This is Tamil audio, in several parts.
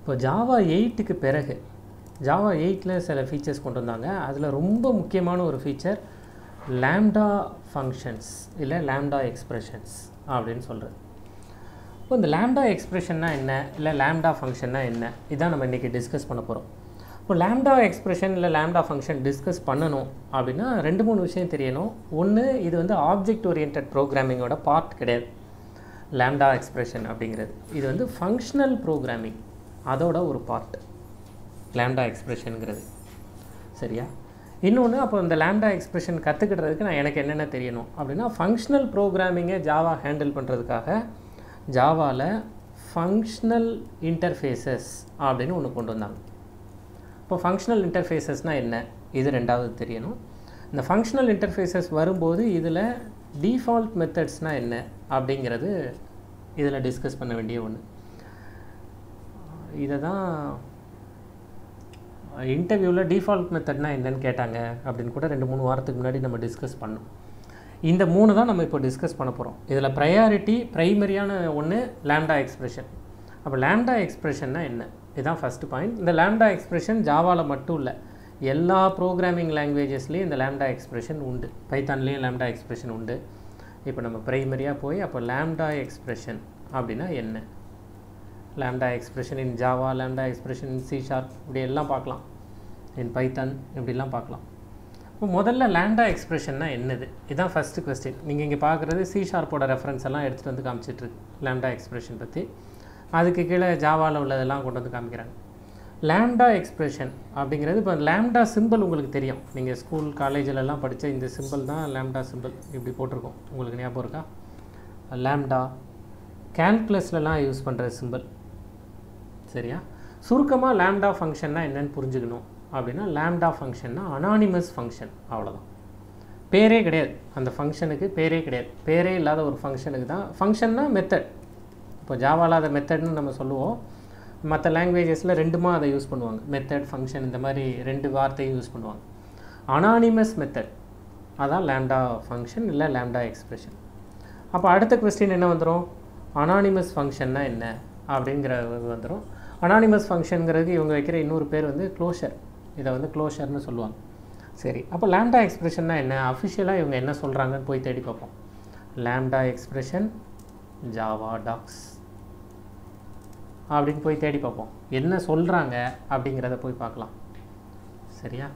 இப்போ ஜாவா எயிட்டுக்கு பிறகு ஜாவா எயிட்டில் சில ஃபீச்சர்ஸ் கொண்டு வந்தாங்க அதில் ரொம்ப முக்கியமான ஒரு ஃபீச்சர் லேம்டா ஃபங்க்ஷன்ஸ் இல்லை லேம்டா எக்ஸ்பிரஷன்ஸ் அப்படின்னு சொல்கிறது இப்போ இந்த லேம்டா எக்ஸ்பிரஷன்னா என்ன இல்லை லேம்டா ஃபங்க்ஷன்னா என்ன இதான் நம்ம இன்றைக்கி டிஸ்கஸ் பண்ண போகிறோம் இப்போ லேம்டா எக்ஸ்பிரஷன் இல்லை லேம்டா ஃபங்க்ஷன் டிஸ்கஸ் பண்ணணும் அப்படின்னா ரெண்டு மூணு விஷயம் தெரியணும் ஒன்று இது வந்து ஆப்ஜெக்ட் ஓரியன்ட் ப்ரோக்ராமிங்கோட பார்ட் கிடையாது லேம்டா எக்ஸ்பிரஷன் அப்படிங்கிறது இது வந்து ஃபங்க்ஷனல் ப்ரோக்ராமிங் அதோட ஒரு பார்ட் லேம்டா எக்ஸ்பிரஷனுங்கிறது சரியா இன்னொன்று அப்போ இந்த லேம்டா எக்ஸ்பிரஷன் கற்றுக்கிட்டதுக்கு நான் எனக்கு என்னென்ன தெரியணும் அப்படின்னா ஃபங்க்ஷனல் ப்ரோக்ராமிங்கை ஜாவா ஹேண்டில் பண்ணுறதுக்காக ஜாவாவில் ஃபங்க்ஷனல் இன்டர்ஃபேஸஸ் அப்படின்னு ஒன்று கொண்டு வந்தாங்க இப்போ ஃபங்க்ஷனல் இன்டர்ஃபேஸஸ்னால் என்ன இது ரெண்டாவது தெரியணும் இந்த ஃபங்க்ஷனல் இன்டர்ஃபேஸஸ் வரும்போது இதில் டிஃபால்ட் மெத்தட்ஸ்னால் என்ன அப்படிங்கிறது இதில் டிஸ்கஸ் பண்ண வேண்டிய ஒன்று இதை தான் இன்டர்வியூவில் டிஃபால்ட் மெத்தட்னா என்னன்னு கேட்டாங்க அப்படின்னு கூட ரெண்டு மூணு வாரத்துக்கு முன்னாடி நம்ம டிஸ்கஸ் பண்ணோம் இந்த மூணு தான் நம்ம இப்போ டிஸ்கஸ் பண்ண போகிறோம் இதில் ப்ரையாரிட்டி ப்ரைமரியான ஒன்று லேம்டா எக்ஸ்பிரஷன் அப்போ லேம்டா எக்ஸ்பிரஷன்னா என்ன இதுதான் ஃபஸ்ட்டு பாயிண்ட் இந்த லேம்டா எக்ஸ்பிரஷன் ஜாவாவில் மட்டும் இல்லை எல்லா ப்ரோக்ராமிங் லாங்குவேஜஸ்லேயும் இந்த லேம்டா எக்ஸ்பிரஷன் உண்டு பைத்தான்லேயும் லேம்டா எக்ஸ்பிரஷன் உண்டு இப்போ நம்ம ப்ரைமரியாக போய் அப்போ லேம்டா எக்ஸ்பிரஷன் அப்படின்னா என்ன lambda expression in Java lambda expression in C sharp இப்படி எல்லாம் பார்க்கலாம் இன் பைத்தான் இப்படிலாம் பார்க்கலாம் இப்போ முதல்ல லேம்டா எக்ஸ்பிரஷன்னா என்னது இதுதான் ஃபஸ்ட்டு கொஸ்டின் நீங்கள் இங்கே பார்க்குறது சி ஷார்ப்போட ரெஃபரன்ஸ் எல்லாம் எடுத்துகிட்டு வந்து காமிச்சிட்ருக்கு லேம்டா எக்ஸ்பிரஷன் பற்றி அதுக்கு கீழே ஜாவாவில் உள்ளதெல்லாம் கொண்டு வந்து காமிக்கிறாங்க லேம்டா எக்ஸ்பிரஷன் அப்படிங்கிறது இப்போ லேம்டா சிம்பிள் உங்களுக்கு தெரியும் நீங்கள் ஸ்கூல் காலேஜிலலாம் படித்த இந்த சிம்பிள் தான் லேம்டா சிம்பிள் இப்படி போட்டிருக்கோம் உங்களுக்கு ஞாபகம் இருக்கா லேம்டா கேல்குலஸ்லலாம் யூஸ் பண்ணுற சிம்பிள் சரியா சுருக்கமாக லேம்டா ஃபங்க்ஷன்னா என்னன்னு புரிஞ்சுக்கணும் அப்படின்னா லேம்டா ஃபங்க்ஷன்னா அனானிமஸ் ஃபங்க்ஷன் அவ்வளோதான் பேரே கிடையாது அந்த ஃபங்க்ஷனுக்கு பேரே கிடையாது பேரே இல்லாத ஒரு ஃபங்க்ஷனுக்கு தான் ஃபங்க்ஷன்னா மெத்தட் இப்போ ஜாவாவில் அதை மெத்தட்னு நம்ம சொல்லுவோம் மற்ற லாங்குவேஜஸில் ரெண்டுமா அதை யூஸ் பண்ணுவாங்க மெத்தட் ஃபங்க்ஷன் இந்த மாதிரி ரெண்டு வார்த்தையும் யூஸ் பண்ணுவாங்க அனானிமஸ் மெத்தட் அதான் லேம்டா ஃபங்க்ஷன் இல்லை லேம்டா எக்ஸ்பிரஷன் அப்போ அடுத்த கொஸ்டின் என்ன வந்துடும் அனானிமஸ் ஃபங்க்ஷன்னா என்ன அப்படிங்கிறது வந்துடும் அனானிமஸ் ஃபங்க்ஷனுங்கிறது இவங்க வைக்கிற இன்னொரு பேர் வந்து க்ளோஷர் இதை வந்து க்ளோஷர்னு சொல்லுவாங்க சரி அப்போ லேம்டா எக்ஸ்பிரஷன்னா என்ன அஃபிஷியலாக இவங்க என்ன சொல்கிறாங்கன்னு போய் தேடி பார்ப்போம் லேம்டா எக்ஸ்பிரஷன் ஜாவா டாக்ஸ் அப்படின்னு போய் தேடி பார்ப்போம் என்ன சொல்கிறாங்க அப்படிங்கிறத போய் பார்க்கலாம் சரியா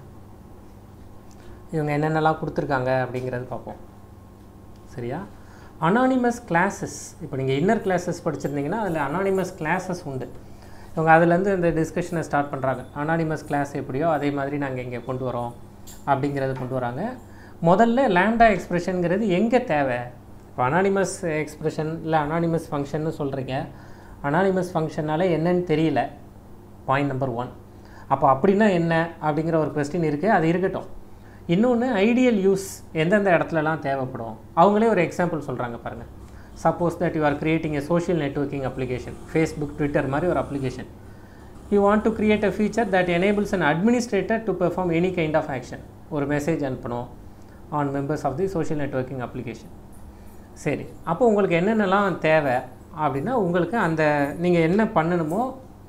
இவங்க என்னென்னலாம் கொடுத்துருக்காங்க அப்படிங்கிறத பார்ப்போம் சரியா அனானிமஸ் கிளாஸஸ் இப்போ நீங்கள் இன்னர் கிளாஸஸ் படிச்சிருந்தீங்கன்னா அதில் அனானிமஸ் கிளாஸஸ் உண்டு இவங்க அதுலேருந்து இந்த டிஸ்கஷனை ஸ்டார்ட் பண்ணுறாங்க அனானிமஸ் கிளாஸ் எப்படியோ அதே மாதிரி நாங்கள் இங்கே கொண்டு வரோம் அப்படிங்கிறத கொண்டு வராங்க முதல்ல லேம்டா எக்ஸ்பிரஷனுங்கிறது எங்கே தேவை இப்போ அனானிமஸ் எக்ஸ்பிரஷன் இல்லை அனானிமஸ் ஃபங்க்ஷன்னு சொல்கிறீங்க அனானிமஸ் ஃபங்க்ஷனால என்னன்னு தெரியல பாயிண்ட் நம்பர் ஒன் அப்போ அப்படின்னா என்ன அப்படிங்கிற ஒரு கொஸ்டின் இருக்குது அது இருக்கட்டும் இன்னொன்று ஐடியல் யூஸ் எந்தெந்த இடத்துலலாம் தேவைப்படும் அவங்களே ஒரு எக்ஸாம்பிள் சொல்கிறாங்க பாருங்கள் suppose that you are creating a social networking application Facebook Twitter மாதிரி ஒரு application you want to create a feature that enables an administrator to perform any kind of action ஒரு மெசேஜ் அனுப்பணும் on members of the social networking application சரி அப்போ உங்களுக்கு என்னென்னலாம் தேவை அப்படின்னா உங்களுக்கு அந்த நீங்கள் என்ன பண்ணணுமோ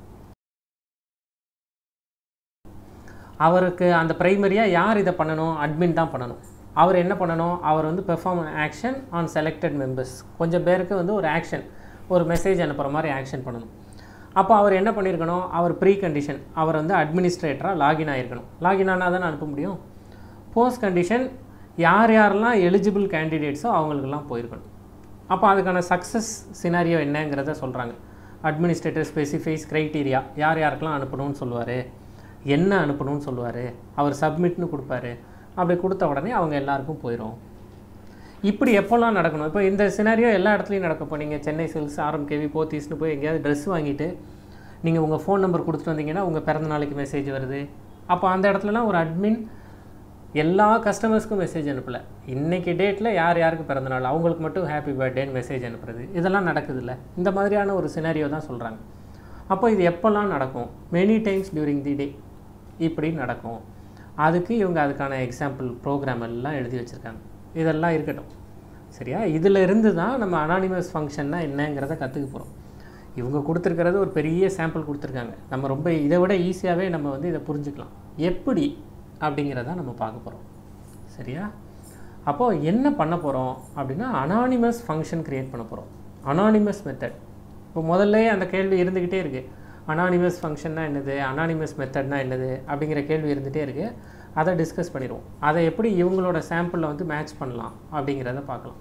அவருக்கு அந்த ப்ரைமரியாக யார் இதை பண்ணணும் அட்மின் தான் பண்ணணும் அவர் என்ன பண்ணணும் அவர் வந்து perform action on selected members கொஞ்சம் பேருக்கு வந்து ஒரு ஆக்ஷன் ஒரு மெசேஜ் அனுப்புகிற மாதிரி ஆக்ஷன் பண்ணணும் அப்போ அவர் என்ன பண்ணியிருக்கணும் அவர் ப்ரீ கண்டிஷன் அவர் வந்து அட்மினிஸ்ட்ரேட்டராக லாகின் ஆகிருக்கணும் லாகின் ஆனால் தானே அனுப்ப முடியும் போஸ்ட் கண்டிஷன் யார் யாரெல்லாம் எலிஜிபிள் கேண்டிடேட்ஸோ அவங்களுக்கெல்லாம் போயிருக்கணும் அப்போ அதுக்கான சக்ஸஸ் சினாரியோ என்னங்கிறத சொல்கிறாங்க அட்மினிஸ்ட்ரேட்டர் ஸ்பெசிஃபைஸ் க்ரைட்டீரியா யார் யாருக்கெல்லாம் அனுப்பணும்னு சொல்லுவார் என்ன அனுப்பணும்னு சொல்லுவார் அவர் சப்மிட்னு கொடுப்பாரு அப்படி கொடுத்த உடனே அவங்க எல்லாருக்கும் போயிடும் இப்படி எப்போல்லாம் நடக்கணும் இப்போ இந்த சினாரியோ எல்லா இடத்துலையும் நடக்கும் இப்போ நீங்கள் சென்னை சில்க்ஸ் ஆர்எம்கேவி போத்தீஸ்னு போய் எங்கேயாவது ட்ரெஸ் வாங்கிட்டு நீங்கள் உங்கள் ஃபோன் நம்பர் கொடுத்துட்டு வந்தீங்கன்னா உங்கள் பிறந்த நாளைக்கு மெசேஜ் வருது அப்போ அந்த இடத்துலலாம் ஒரு அட்மின் எல்லா கஸ்டமர்ஸ்க்கும் மெசேஜ் அனுப்பலை இன்றைக்கி டேட்டில் யார் யாருக்கு பிறந்தநாள் அவங்களுக்கு மட்டும் ஹாப்பி பர்த்டேன்னு மெசேஜ் அனுப்புறது இதெல்லாம் நடக்குதுல்ல இந்த மாதிரியான ஒரு சினாரியோ தான் சொல்கிறாங்க அப்போ இது எப்போல்லாம் நடக்கும் many times during the day இப்படி நடக்கும் அதுக்கு இவங்க அதுக்கான எக்ஸாம்பிள் ப்ரோக்ராம் எல்லாம் எழுதி வச்சுருக்காங்க இதெல்லாம் இருக்கட்டும் சரியா இதில் இருந்து தான் நம்ம அனானிமஸ் ஃபங்க்ஷன்னா என்னங்கிறத கற்றுக்க போகிறோம் இவங்க கொடுத்துருக்கிறது ஒரு பெரிய சாம்பிள் கொடுத்துருக்காங்க நம்ம ரொம்ப இதை விட ஈஸியாகவே நம்ம வந்து இதை புரிஞ்சுக்கலாம் எப்படி அப்படிங்கிறத நம்ம பார்க்க போகிறோம் சரியா அப்போது என்ன பண்ண போகிறோம் அப்படின்னா அனானிமஸ் ஃபங்க்ஷன் க்ரியேட் பண்ண போகிறோம் அனானிமஸ் மெத்தட் இப்போ முதல்ல அந்த கேள்வி இருந்துக்கிட்டே இருக்குது அனானிமஸ் ஃபங்க்ஷன்னா என்னது அனானிமஸ் மெத்தட்னா என்னது அப்படிங்கிற கேள்வி இருந்துகிட்டே இருக்குது அதை டிஸ்கஸ் பண்ணிடுவோம் அதை எப்படி இவங்களோட சாம்பிளில் வந்து மேட்ச் பண்ணலாம் அப்படிங்கிறத பார்க்கலாம்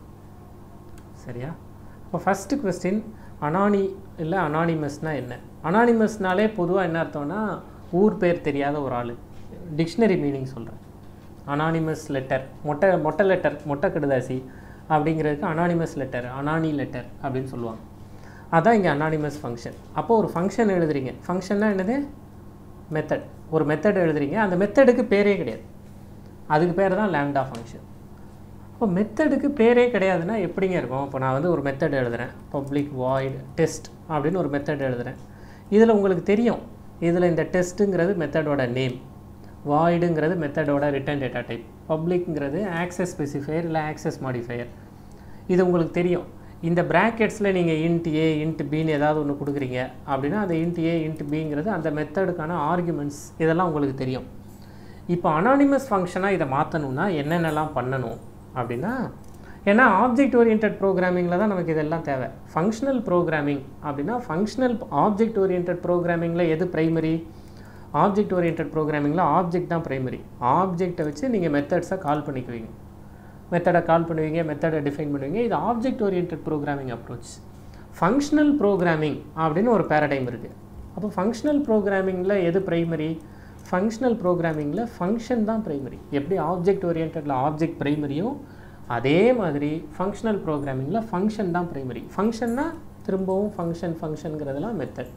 சரியா இப்போ ஃபஸ்ட்டு கொஸ்டின் அனானி இல்லை அனானிமஸ்னால் என்ன அனானிமஸ்னாலே பொதுவாக என்ன அர்த்தம்னா ஊர் பேர் தெரியாத ஒரு ஆள் டிக்ஷனரி மீனிங் சொல்கிறேன் அனானிமஸ் லெட்டர் மொட்டை மொட்டை லெட்டர் மொட்டை கடுதாசி அப்படிங்கிறதுக்கு அனானிமஸ் லெட்டர் அனானி லெட்டர் அப்படின்னு சொல்லுவாங்க அதான் இங்கே அனானிமஸ் ஃபங்க்ஷன் அப்போ ஒரு ஃபங்க்ஷன் எழுதுறீங்க ஃபங்க்ஷன்னா என்னது மெத்தட் ஒரு மெத்தட் எழுதுறீங்க அந்த மெத்தடுக்கு பேரே கிடையாது அதுக்கு பேர் தான் லேம்டா ஃபங்க்ஷன் இப்போ மெத்தடுக்கு பேரே கிடையாதுன்னா எப்படிங்க இருக்கும் இப்போ நான் வந்து ஒரு மெத்தட் எழுதுகிறேன் பப்ளிக் வாய்டு டெஸ்ட் அப்படின்னு ஒரு மெத்தட் எழுதுகிறேன் இதில் உங்களுக்கு தெரியும் இதில் இந்த டெஸ்ட்டுங்கிறது மெத்தடோட நேம் வாய்டுங்கிறது மெத்தடோட ரிட்டர்ன் டேட்டா டைப் பப்ளிக்ங்கிறது ஆக்சஸ் ஸ்பெசிஃபையர் இல்லை ஆக்சஸ் மாடிஃபையர் இது உங்களுக்கு தெரியும் இந்த ப்ராக்கெட்ஸில் நீங்கள் இன்ட் ஏ இன்ட் பின்னு ஏதாவது ஒன்று கொடுக்குறீங்க அப்படின்னா அந்த இன்ட் ஏ இன்ட் பிங்கிறது அந்த மெத்தடுக்கான ஆர்குமெண்ட்ஸ் இதெல்லாம் உங்களுக்கு தெரியும் இப்போ அனானிமஸ் ஃபங்க்ஷனாக இதை மாற்றணும்னா என்னென்னலாம் பண்ணணும் அப்படின்னா ஏன்னா ஆப்ஜெக்ட் ஓரியன்ட் ப்ரோக்ராமிங்கில் தான் நமக்கு இதெல்லாம் தேவை ஃபங்க்ஷனல் ப்ரோக்ராமிங் அப்படின்னா ஃபங்க்ஷனல் ஆப்ஜெக்ட் ஓரியன்ட் ப்ரோக்ராமிங்கில் எது ப்ரைமரி ஆப்ஜெக்ட் ஓரியன்ட் ப்ரோக்ராமிங்கில் ஆப்ஜெக்ட் தான் ப்ரைமரி ஆப்ஜெக்டை வச்சு நீங்கள் மெத்தட்ஸை கால் பண்ணிக்குவீங்க மெத்தடை கால் பண்ணுவீங்க மெத்தடை டிஃபைன் பண்ணுவீங்க இது object orient programming approach functional programming அப்படின்னு ஒரு பேரடைம் இருக்குது அப்போ ஃபங்க்ஷனல் ப்ரோக்ராமிங்கில் எது ப்ரைமரி ஃபங்க்ஷனல் ப்ரோக்ராமிங்கில் ஃபங்க்ஷன் தான் ப்ரைமரி எப்படி ஆப்ஜெக்ட் ஓரியன்டில் ஆப்ஜெக்ட் ப்ரைமரியோ அதே மாதிரி ஃபங்க்ஷனல் ப்ரோக்ராமிங்கில் ஃபங்க்ஷன் தான் ப்ரைமரி ஃபங்க்ஷன்னா திரும்பவும் ஃபங்க்ஷன் ஃபங்க்ஷனுங்கிறதுலாம் மெத்தட்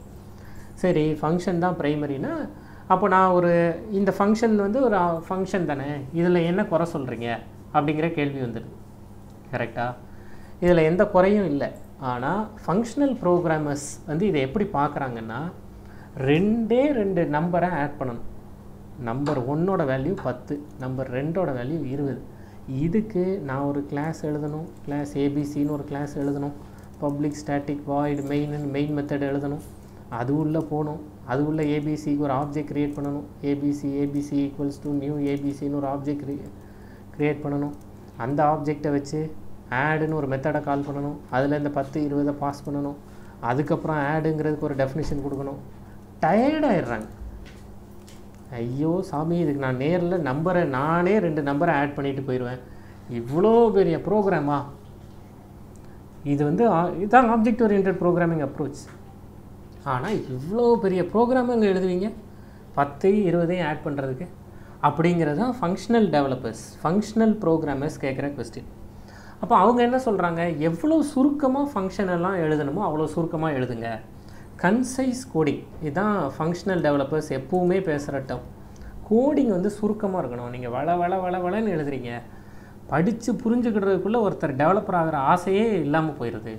சரி ஃபங்க்ஷன் தான் ப்ரைமரினா அப்போ நான் ஒரு இந்த ஃபங்க்ஷன் வந்து ஒரு ஃபங்க்ஷன் தானே இதில் என்ன குறை சொல்கிறீங்க அப்படிங்கிற கேள்வி வந்துடுது கரெக்டாக இதில் எந்த குறையும் இல்லை ஆனால் ஃபங்க்ஷனல் ப்ரோக்ராமர்ஸ் வந்து இதை எப்படி பார்க்குறாங்கன்னா ரெண்டே ரெண்டு நம்பரை ஆட் பண்ணணும் நம்பர் ஒன்னோட வேல்யூ பத்து நம்பர் ரெண்டோட வேல்யூ இருபது இதுக்கு நான் ஒரு கிளாஸ் எழுதணும் கிளாஸ் ஏபிசின்னு ஒரு கிளாஸ் எழுதணும் public static void main main method எழுதணும் அது உள்ளே போகணும் அது உள்ள ஏபிசிக்கு ஒரு ஆப்ஜெக்ட் க்ரியேட் பண்ணணும் ABC ABC equals to new ஏபிசின்னு ஒரு ஆப்ஜெக்ட் க்ரியேட் பண்ணணும் அந்த ஆப்ஜெக்டை வச்சு ஆடுன்னு ஒரு மெத்தடை கால் பண்ணணும் அதில் இந்த பத்து இருபதை பாஸ் பண்ணணும் அதுக்கப்புறம் ஆடுங்கிறதுக்கு ஒரு டெஃபினிஷன் கொடுக்கணும் டயர்டாயிடுறாங்க ஐயோ சாமி இதுக்கு நான் நேரில் நம்பரை நானே ரெண்டு நம்பரை ஆட் பண்ணிட்டு போயிடுவேன் இவ்வளோ பெரிய ப்ரோக்ராமா இது வந்து இதுதான் ஆப்ஜெக்ட் ஓரியன்ட் ப்ரோக்ராமிங் அப்ரோச் ஆனால் இவ்வளோ பெரிய ப்ரோக்ராம் அங்கே எழுதுவீங்க பத்து இருபதையும் ஆட் பண்ணுறதுக்கு அப்படிங்கிறது தான் ஃபங்க்ஷனல் டெவலப்பர்ஸ் ஃபங்க்ஷனல் ப்ரோக்ராமர்ஸ் கேட்குற கொஸ்டின் அப்போ அவங்க என்ன சொல்கிறாங்க எவ்வளோ சுருக்கமாக ஃபங்க்ஷன் எல்லாம் எழுதணுமோ அவ்வளோ சுருக்கமாக எழுதுங்க கன்சைஸ் கோடிங் இதுதான் ஃபங்க்ஷனல் டெவலப்பர்ஸ் எப்பவுமே பேசுகிற டம் கோடிங் வந்து சுருக்கமாக இருக்கணும் நீங்கள் வள வள வள வளன்னு எழுதுறீங்க படித்து புரிஞ்சுக்கிடுறதுக்குள்ளே ஒருத்தர் டெவலப்பர் ஆகிற ஆசையே இல்லாமல் போயிடுது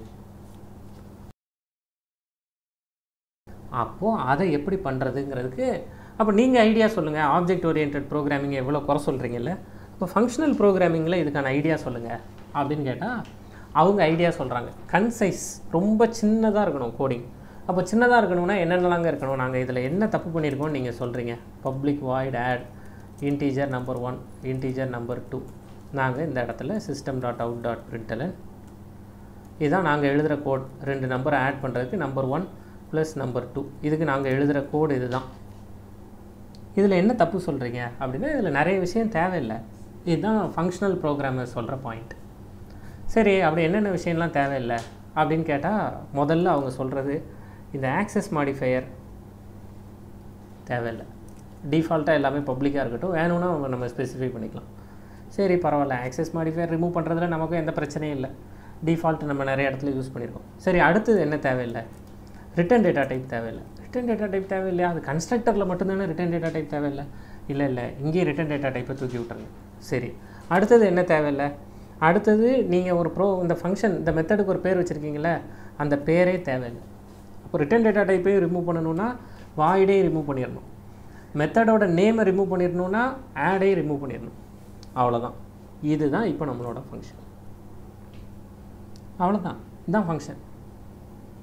அப்போது அதை எப்படி பண்ணுறதுங்கிறதுக்கு அப்போ நீங்கள் ஐடியா சொல்லுங்கள் ஆப்ஜெக்ட் ஓரியன்ட் ப்ரோக்ராமிங் எவ்வளோ குறை சொல்கிறீங்கல்ல இப்போ ஃபங்க்ஷனல் ப்ரோக்ராமிங்கில் இதுக்கான ஐடியா சொல்லுங்கள் அப்படின்னு கேட்டால் அவங்க ஐடியா சொல்கிறாங்க கன்சைஸ் ரொம்ப சின்னதாக இருக்கணும் கோடிங் அப்போ சின்னதாக இருக்கணும்னா என்னென்னலாங்க இருக்கணும் நாங்கள் இதில் என்ன தப்பு பண்ணியிருக்கோம்னு நீங்கள் சொல்கிறீங்க public void add integer number one integer number two நாங்கள் இந்த இடத்துல system dot out dot println இதுதான் நாங்கள் எழுதுகிற கோட் ரெண்டு நம்பரை ஆட் பண்ணுறதுக்கு number one plus number two இதுக்கு நாங்கள் எழுதுகிற கோடு இதுதான் இதில் என்ன தப்பு சொல்கிறீங்க அப்படின்னா இதில் நிறைய விஷயம் தேவையில்லை இதுதான் ஃபங்க்ஷனல் ப்ரோக்ராமர் சொல்கிற பாயிண்ட் சரி அப்படி என்னென்ன விஷயம்லாம் தேவையில்லை அப்படின்னு கேட்டால் முதல்ல அவங்க சொல்கிறது இந்த ஆக்சஸ் மாடிஃபையர் தேவையில்லை டிஃபால்ட்டாக எல்லாமே பப்ளிக்காக இருக்கட்டும் வேணும்னா அவங்க நம்ம ஸ்பெசிஃபை பண்ணிக்கலாம் சரி பரவாயில்ல ஆக்சஸ் மாடிஃபையர் ரிமூவ் பண்ணுறதுல நமக்கும் எந்த பிரச்சனையும் இல்லை டிஃபால்ட் நம்ம நிறைய இடத்துல யூஸ் பண்ணியிருக்கோம் சரி அடுத்தது என்ன தேவையில்லை ரிட்டன் டேட்டா டைப் தேவையில்லை ரிட்டன் டேட்டா டைப் தேவையில்லையா அது கன்ஸ்ட்ரக்டரில் மட்டும்தானே ரிட்டன் டேட்டா டைப் தேவையில்லை இல்லை இல்லை இங்கேயே ரிட்டன் டேட்டா டைப்பை தூக்கி விட்டுருங்க சரி அடுத்தது என்ன தேவையில்லை அடுத்தது நீங்கள் ஒரு ப்ரோ இந்த ஃபங்க்ஷன் இந்த மெத்தடுக்கு ஒரு பேர் வச்சுருக்கீங்களே அந்த பேரே தேவையில்லை அப்போ ரிட்டன் டேட்டா டைப்பையும் ரிமூவ் பண்ணணும்னா வாய்டே ரிமூவ் பண்ணிடணும் மெத்தடோட நேமை ரிமூவ் பண்ணிடணும்னா ஆடே ரிமூவ் பண்ணிடணும் அவ்வளோதான் இதுதான் இப்போ நம்மளோட ஃபங்க்ஷன் அவ்வளோதான் இதுதான் ஃபங்க்ஷன்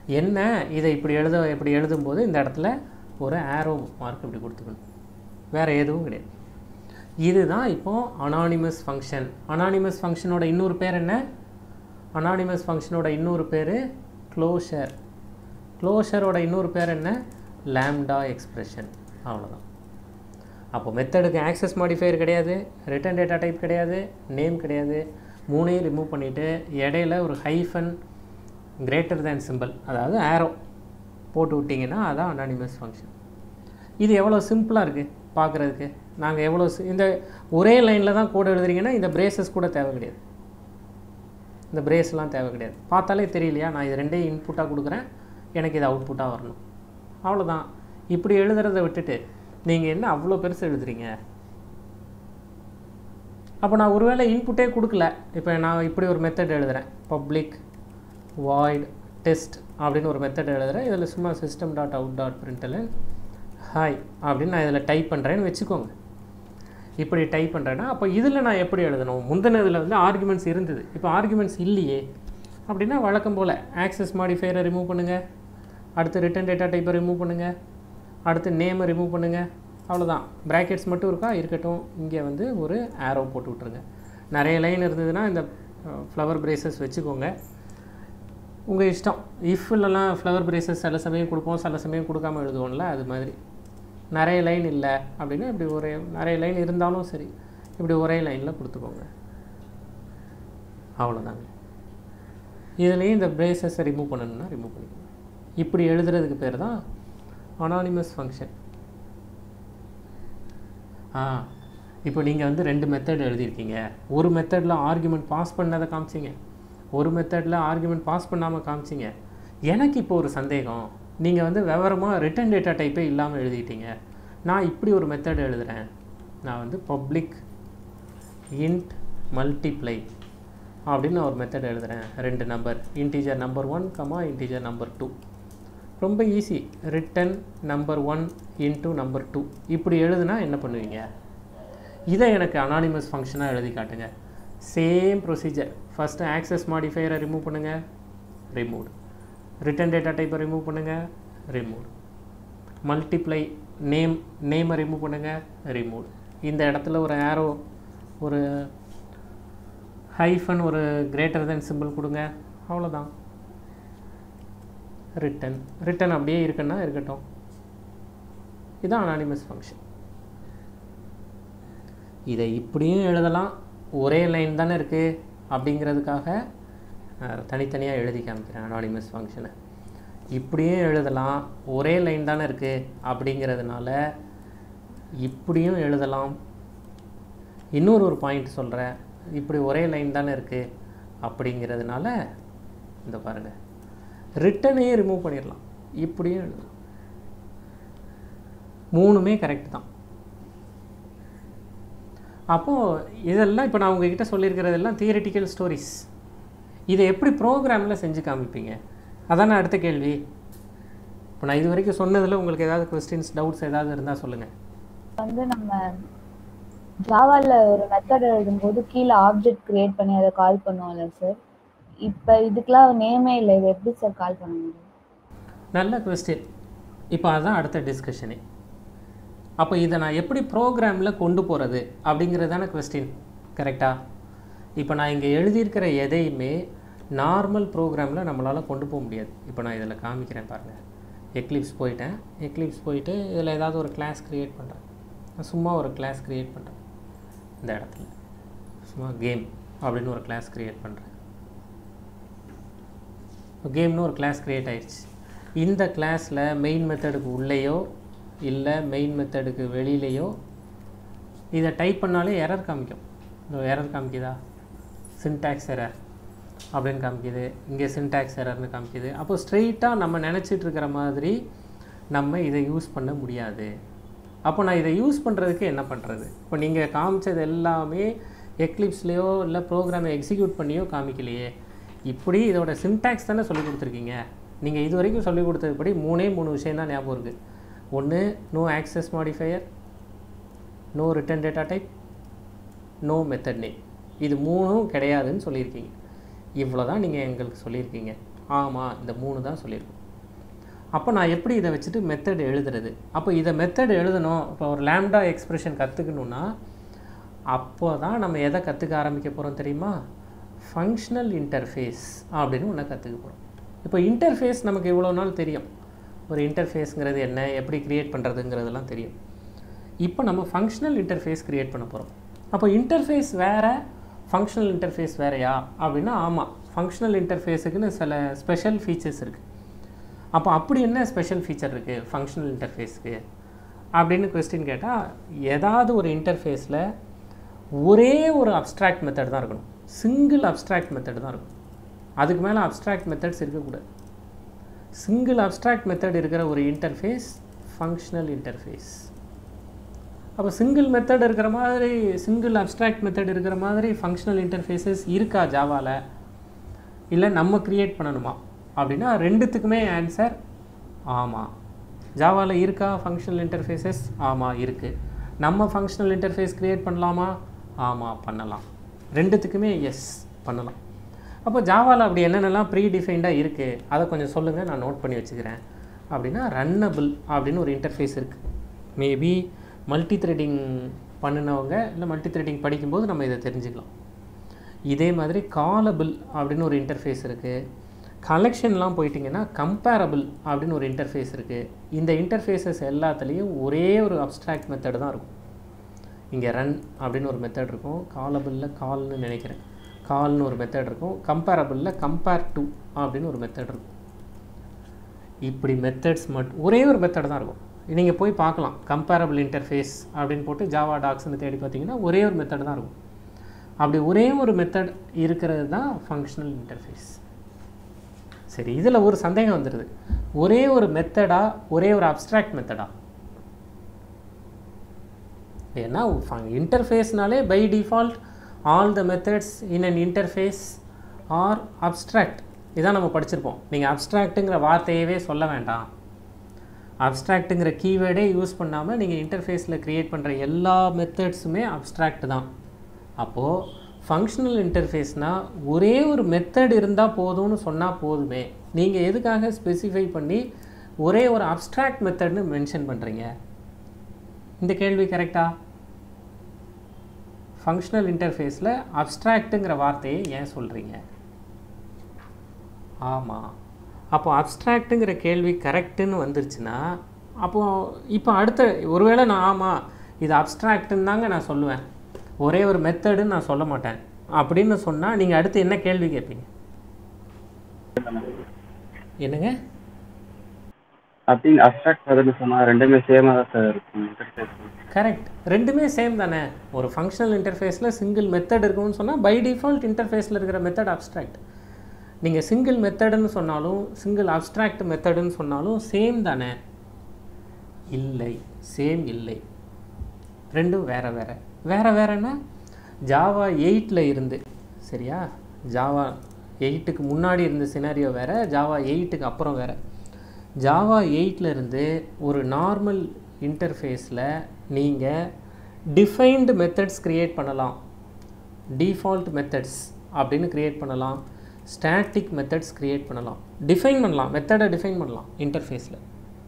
என்ன இதை இப்படி எழுத இப்படி எழுதும்போது இந்த இடத்துல ஒரு ஆரோ மார்க் இப்படி கொடுத்துக்கணும் வேறு எதுவும் கிடையாது இதுதான் இப்போது அனானிமஸ் ஃபங்க்ஷன் அனானிமஸ் ஃபங்க்ஷனோட இன்னொரு பேர் என்ன அனானிமஸ் ஃபங்க்ஷனோட இன்னொரு பேர் க்ளோஷர் க்ளோஷரோட இன்னொரு பேர் என்ன லேம்டா எக்ஸ்பிரஷன் அவ்வளோதான் அப்போ மெத்தடுக்கு ஆக்சஸ் மாடிஃபையர் கிடையாது ரிட்டன் டேட்டா டைப் கிடையாது நேம் கிடையாது மூணையும் ரிமூவ் பண்ணிவிட்டு இடையில ஒரு ஹைஃபன் கிரேட்டர் தேன் சிம்பிள் அதாவது ஆரோ போட்டு விட்டிங்கன்னா அதான் அனானிமஸ் ஃபங்க்ஷன் இது எவ்வளோ சிம்பிளாக இருக்குது பார்க்குறதுக்கு நாங்கள் எவ்வளோ சி- இந்த ஒரே லைனில் தான் கோடு எழுதுறீங்கன்னா இந்த பிரேசஸ் கூட தேவை கிடையாது இந்த பிரேஸ்லாம் தேவை கிடையாது பார்த்தாலே தெரியலையா நான் இது ரெண்டையும் இன்புட்டாக கொடுக்குறேன் எனக்கு இது அவுட்புட்டாக வரணும் அவ்வளோதான் இப்படி எழுதுறதை விட்டுட்டு நீங்கள் என்ன அவ்வளோ பெருசு எழுதுறீங்க அப்போ நான் ஒருவேளை இன்புட்டே கொடுக்கல இப்போ நான் இப்படி ஒரு மெத்தட் எழுதுறேன் பப்ளிக் வாய்ட் டெஸ்ட் அப்படின்னு ஒரு மெத்தட் எழுதுறேன் இதில் சும்மா system dot out dot println hi அப்படின்னு நான் இதில் டைப் பண்ணுறேன்னு வச்சுக்கோங்க இப்படி டைப் பண்ணுறேன்னா அப்போ இதில் நான் எப்படி எழுதணும் முந்தினதில் வந்து ஆர்குமெண்ட்ஸ் இருந்தது இப்போ ஆர்குமெண்ட்ஸ் இல்லையே அப்படின்னா வழக்கம் போல் ஆக்சஸ் மாடிஃபையரை ரிமூவ் பண்ணுங்கள் அடுத்து ரிட்டன் டேட்டா டைப்பை ரிமூவ் பண்ணுங்கள் அடுத்து நேமை ரிமூவ் பண்ணுங்கள் அவ்வளோதான் ப்ராக்கெட்ஸ் மட்டும் இருக்கா இருக்கட்டும் இங்கே வந்து ஒரு ஆரோ போட்டு விட்ருங்க நிறைய லைன் இருந்ததுன்னா இந்த ஃப்ளவர் பிரேசஸ் வச்சுக்கோங்க உங்கள் இஷ்டம் இஃப்லலாம் ஃப்ளவர் பிரேசஸ் சில சமயம் கொடுப்போம் சில சமயம் கொடுக்காம எழுதுவோம்ல அது மாதிரி நிறைய லைன் இல்லை அப்படின்னா இப்படி ஒரே நிறைய லைன் இருந்தாலும் சரி இப்படி ஒரே லைனில் கொடுத்துக்கோங்க அவ்வளோதாங்க இதுலேயும் இந்த பிரேசஸை ரிமூவ் பண்ணணும்னா ரிமூவ் பண்ணிக்கோங்க இப்படி எழுதுறதுக்கு பேர் தான் அனானிமஸ் ஃபங்க்ஷன் ஆ இப்போ நீங்கள் வந்து ரெண்டு மெத்தட் எழுதியிருக்கீங்க ஒரு மெத்தடில் ஆர்குமெண்ட் பாஸ் பண்ணதை காமிச்சிங்க ஒரு மெத்தடில் ஆர்குமெண்ட் பாஸ் பண்ணாமல் காமிச்சிங்க எனக்கு இப்போ ஒரு சந்தேகம் நீங்கள் வந்து விவரமாக ரிட்டன் டேட்டா டைப்பே இல்லாமல் எழுதிட்டீங்க நான் இப்படி ஒரு மெத்தட் எழுதுகிறேன் நான் வந்து பப்ளிக் இன்ட் மல்டிப்ளை அப்படின்னு நான் ஒரு மெத்தட் எழுதுகிறேன் ரெண்டு number integer number one comma integer number two ரொம்ப easy return number one into number two இப்படி எழுதுனா என்ன பண்ணுவீங்க இதை எனக்கு அனானிமஸ் ஃபங்க்ஷனாக எழுதி காட்டுங்க சேம் ப்ரொசீஜர் ஃபஸ்ட்டு ஆக்சஸ் மாடிஃபையரை ரிமூவ் பண்ணுங்கள் ரிமூவ் ரிட்டன் டேட்டா டைப்பை ரிமூவ் பண்ணுங்கள் ரிமூவ் மல்டிப்ளை நேம் நேமை ரிமூவ் பண்ணுங்கள் ரிமூவ் இந்த இடத்துல ஒரு ஆரோ ஒரு ஹைஃபன் ஒரு கிரேட்டர் தென் சிம்பிள் கொடுங்க அவ்வளோதான் ரிட்டன் ரிட்டன் அப்படியே இருக்குன்னா இருக்கட்டும் இதுதான் அனானிமஸ் ஃபங்க்ஷன் இதை இப்படியும் எழுதலாம் ஒரே லைன் தானே இருக்குது அப்படிங்கிறதுக்காக அஹ், தனித்தனியாக எழுதி காமிக்கிறேன் அனானிமஸ் ஃபங்க்ஷனை இப்படியும் எழுதலாம் ஒரே லைன் தானே இருக்குது அப்படிங்கிறதுனால இப்படியும் எழுதலாம் இன்னொரு ஒரு பாயிண்ட் சொல்கிறேன் இப்படி ஒரே லைன் தானே இருக்குது அப்படிங்கிறதுனால இந்த பாருங்கள் ரிட்டனையே ரிமூவ் பண்ணிடலாம் இப்படியும் எழுதலாம் மூணுமே கரெக்ட் தான் அப்போது இதெல்லாம் இப்போ நான் உங்ககிட்ட சொல்லியிருக்கிறதெல்லாம் தியரிட்டிக்கல் ஸ்டோரிஸ் இதை எப்படி ப்ரோக்ராமில் செஞ்சு காமிப்பீங்க அதானே அடுத்த கேள்வி இப்போ நான் இது வரைக்கும் சொன்னதில் உங்களுக்கு ஏதாவது கொஸ்டின்ஸ் டவுட்ஸ் ஏதாவது இருந்தால் சொல்லுங்கள் வந்து நம்ம ஜாவால ஒரு மெத்தட் எழுதும்போது கீழே ஆப்ஜெக்ட் கிரியேட் பண்ணி அதை கால் பண்ணுவோம்ல சார் இப்போ இதுக்கெல்லாம் நேமே இல்லை இது எப்படி சார் கால் பண்ண முடியும் நல்ல கொஸ்டின் இப்போ அதுதான் அடுத்த டிஸ்கஷனே அப்போ இதை நான் எப்படி ப்ரோக்ராமில் கொண்டு போகிறது அப்படிங்கிறது தானே கொஸ்டின் கரெக்டாக இப்போ நான் இங்கே எழுதியிருக்கிற எதையுமே நார்மல் ப்ரோக்ராமில் நம்மளால் கொண்டு போக முடியாது இப்போ நான் இதில் காமிக்கிறேன் பாருங்கள் எக்லிப்ஸ் போயிட்டேன் எக்லிப்ஸ் போயிட்டு இதில் ஏதாவது ஒரு கிளாஸ் க்ரியேட் பண்ணுறேன் நான் சும்மா ஒரு கிளாஸ் க்ரியேட் பண்ணுறேன் இந்த இடத்துல சும்மா கேம் அப்படின்னு ஒரு கிளாஸ் க்ரியேட் பண்ணுறேன் கேம்னு ஒரு கிளாஸ் க்ரியேட் ஆயிடுச்சு இந்த கிளாஸில் மெயின் மெத்தடுக்கு உள்ளேயோ இல்லை மெயின் மெத்தடுக்கு வெளியிலையோ இதை டைப் பண்ணாலே எரர் காமிக்கும் இந்த எரர் காமிக்குதா சின்டாக்ஸ் எரர் அப்படின்னு காமிக்குது இங்கே சின்டாக்ஸ் எரர்னு காமிக்குது அப்போ ஸ்ட்ரெயிட்டாக நம்ம நினச்சிட்டு இருக்கிற மாதிரி நம்ம இதை யூஸ் பண்ண முடியாது அப்போ நான் இதை யூஸ் பண்ணுறதுக்கு என்ன பண்ணுறது இப்போ நீங்கள் காமிச்சது எல்லாமே எக்லிப்ஸ்லேயோ இல்லை ப்ரோக்ராமை எக்ஸிக்யூட் பண்ணியோ காமிக்கலையே இப்படி இதோட சின்டாக்ஸ் தானே சொல்லி கொடுத்துருக்கீங்க நீங்கள் இது வரைக்கும் சொல்லி கொடுத்ததுபடி மூணே மூணு விஷயம் தான் ஞாபகம் இருக்குது ஒன்று no access modifier no return data type no method name இது மூணும் கிடையாதுன்னு சொல்லியிருக்கீங்க இவ்வளோ தான் நீங்கள் எங்களுக்கு சொல்லியிருக்கீங்க ஆமாம் இந்த மூணு தான் சொல்லியிருக்கோம் அப்போ நான் எப்படி இதை வச்சுட்டு மெத்தட் எழுதுறது அப்போ இதை மெத்தட் எழுதணும் இப்போ ஒரு லேம்டா எக்ஸ்பிரஷன் கற்றுக்கணுன்னா அப்போ தான் நம்ம எதை கற்றுக்க ஆரம்பிக்க போகிறோம் தெரியுமா ஃபங்க்ஷனல் இன்டர்ஃபேஸ் அப்படின்னு ஒன்று கற்றுக்க போகிறோம் இப்போ இன்டர்ஃபேஸ் நமக்கு இவ்வளோ நாள் தெரியும் ஒரு இன்டர்ஃபேஸுங்கிறது என்ன எப்படி க்ரியேட் பண்ணுறதுங்கிறதெல்லாம் தெரியும் இப்போ நம்ம ஃபங்க்ஷனல் இன்டர்ஃபேஸ் க்ரியேட் பண்ண போகிறோம் அப்போ இன்டர்ஃபேஸ் வேறு ஃபங்க்ஷனல் இன்டர்ஃபேஸ் வேறையா அப்படின்னா ஆமாம் ஃபங்க்ஷனல் இன்டர்ஃபேஸுக்குன்னு சில ஸ்பெஷல் ஃபீச்சர்ஸ் இருக்குது அப்போ அப்படி என்ன ஸ்பெஷல் ஃபீச்சர் இருக்குது ஃபங்க்ஷனல் இன்டர்ஃபேஸ்க்கு அப்படின்னு கொஸ்டின் கேட்டால் ஏதாவது ஒரு இன்டர்ஃபேஸில் ஒரே ஒரு அப்ஸ்ட்ராக்ட் மெத்தட் தான் இருக்கணும் சிங்கிள் அப்ஸ்ட்ராக்ட் மெத்தட் தான் இருக்கும் அதுக்கு மேலே அப்ஸ்ட்ராக்ட் மெத்தட்ஸ் இருக்கக்கூடாது சிங்கிள் அப்ஸ்ட்ராக்ட் மெத்தட் இருக்கிற ஒரு இன்டர்ஃபேஸ் ஃபங்க்ஷனல் இன்டர்ஃபேஸ் அப்போ சிங்கிள் மெத்தட் இருக்கிற மாதிரி சிங்கிள் அப்ஸ்ட்ராக்ட் மெத்தட் இருக்கிற மாதிரி ஃபங்க்ஷனல் இன்டர்ஃபேஸஸ் இருக்கா ஜாவாவில் இல்லை நம்ம க்ரியேட் பண்ணணுமா அப்படின்னா ரெண்டுத்துக்குமே ஆன்சர் ஆமாம் ஜாவாவில் இருக்கா ஃபங்க்ஷனல் இன்டர்ஃபேஸஸ் ஆமாம் இருக்குது நம்ம ஃபங்க்ஷனல் இன்டர்ஃபேஸ் க்ரியேட் பண்ணலாமா ஆமாம் பண்ணலாம் ரெண்டுத்துக்குமே எஸ் பண்ணலாம் அப்போ ஜாவாவில் அப்படி என்னென்னலாம் ப்ரீ டிஃபைன்டாக இருக்குது அதை கொஞ்சம் சொல்லுங்கள் நான் நோட் பண்ணி வச்சுக்கிறேன் அப்படின்னா ரன்னபிள் அப்படின்னு ஒரு இன்டர்ஃபேஸ் இருக்குது மேபி மல்டி த்ரெட்டிங் பண்ணினவங்க இல்லை மல்டி த்ரெட்டிங் படிக்கும்போது நம்ம இதை தெரிஞ்சுக்கலாம் இதே மாதிரி காலபிள் அப்படின்னு ஒரு இன்டர்ஃபேஸ் இருக்குது கலெக்ஷன்லாம் போயிட்டிங்கன்னா கம்பேரபிள் அப்படின்னு ஒரு இன்டர்ஃபேஸ் இருக்குது இந்த இன்டர்ஃபேஸஸ் எல்லாத்துலேயும் ஒரே ஒரு அப்ஸ்ட்ராக்ட் மெத்தட் தான் இருக்கும் இங்கே ரன் அப்படின்னு ஒரு மெத்தட் இருக்கும் காலபிளில் கால்னு நினைக்கிறேன் கால்னு ஒரு மெத்தட் இருக்கும் கம்பேரபிளில் கம்பேர் டு அப்படின்னு ஒரு மெத்தட் இருக்கும் இப்படி மெத்தட்ஸ் மட்டும் ஒரே ஒரு மெத்தட் தான் இருக்கும் நீங்கள் போய் பார்க்கலாம் கம்பேரபிள் இன்டர்ஃபேஸ் அப்படின்னு போட்டு ஜாவா டாக்ஸ்னு தேடி பார்த்தீங்கன்னா ஒரே ஒரு மெத்தட் தான் இருக்கும் அப்படி ஒரே ஒரு மெத்தட் இருக்கிறது தான் ஃபங்க்ஷனல் இன்டர்ஃபேஸ் சரி இதில் ஒரு சந்தேகம் வந்துடுது ஒரே ஒரு மெத்தடா ஒரே ஒரு அப்ஸ்ட்ராக்ட் மெத்தடா ஏன்னா இன்டர்ஃபேஸ்னாலே by default all the methods in an interface are abstract இதான் நம்ம படிச்சிருப்போம் நீங்கள் அப்ஸ்ட்ராக்ட்டுங்கிற வார்த்தையவே சொல்ல வேண்டாம் அப்ஸ்ட்ராக்ட்டுங்கிற கீவேர்டே யூஸ் பண்ணாமல் நீங்கள் இன்டர்ஃபேஸில் க்ரியேட் பண்ணுற எல்லா மெத்தட்ஸுமே அப்ஸ்ட்ராக்ட் தான் அப்போது ஃபங்க்ஷனல் இன்டர்ஃபேஸ்னால் ஒரே ஒரு மெத்தட் இருந்தால் போதும்னு சொன்னால் போதுமே நீங்கள் எதுக்காக ஸ்பெசிஃபை பண்ணி ஒரே ஒரு அப்ஸ்ட்ராக்ட் மெத்தட்னு மென்ஷன் பண்ணுறீங்க இந்த கேள்வி கரெக்டா ஃபங்க்ஷனல் இன்டர்ஃபேஸில் அப்ஸ்ட்ராக்ட்டுங்கிற வார்த்தையை ஏன் சொல்கிறீங்க ஆமாம் அப்போ அப்ஸ்ட்ராக்ட்டுங்கிற கேள்வி கரெக்டுன்னு வந்துருச்சுன்னா அப்போது இப்போ அடுத்த ஒருவேளை நான் ஆமாம் இது அப்ஸ்ட்ராக்ட்டுன்னு தாங்க நான் சொல்லுவேன் ஒரே ஒரு மெத்தடுன்னு நான் சொல்ல மாட்டேன் அப்படின்னு சொன்னால் நீங்கள் அடுத்து என்ன கேள்வி கேட்பீங்க என்னங்க அப்படின்னு அப்ட்ராக்ட் மெத்தட்னு சொன்னால் ரெண்டுமே சேமாக தான் சார் இருக்கும் இன்டர்ஃபேஸ் கரெக்ட் ரெண்டுமே சேம் தானே ஒரு ஃபங்க்ஷனல் இன்டர்ஃபேஸில் சிங்கிள் மெத்தட் இருக்கும்னு சொன்னால் பை டிஃபால்ட் இன்டர்ஃபேஸில் இருக்கிற மெத்தட் அப்ஸ்ட்ராக்ட் நீங்கள் சிங்கிள் மெத்தடுன்னு சொன்னாலும் சிங்கிள் அப்ஸ்ட்ராக்ட் மெத்தடுன்னு சொன்னாலும் சேம் தானே இல்லை சேம் இல்லை ரெண்டும் வேறு வேறு வேறு வேறுன்னா ஜாவா எயிட்டில் இருந்து சரியா ஜாவா எயிட்டுக்கு முன்னாடி இருந்த சினாரியோ வேறு ஜாவா எயிட்டுக்கு அப்புறம் வேறு ஜாவா எயிட்டில் இருந்து ஒரு நார்மல் இன்டர்ஃபேஸில் நீங்கள் டிஃபைன்டு மெத்தட்ஸ் க்ரியேட் பண்ணலாம் டிஃபால்ட் மெத்தட்ஸ் அப்படின்னு க்ரியேட் பண்ணலாம் ஸ்டாட்டிக் மெத்தட்ஸ் க்ரியேட் பண்ணலாம் டிஃபைன் பண்ணலாம் மெத்தடை டிஃபைன் பண்ணலாம் இன்டர்ஃபேஸில்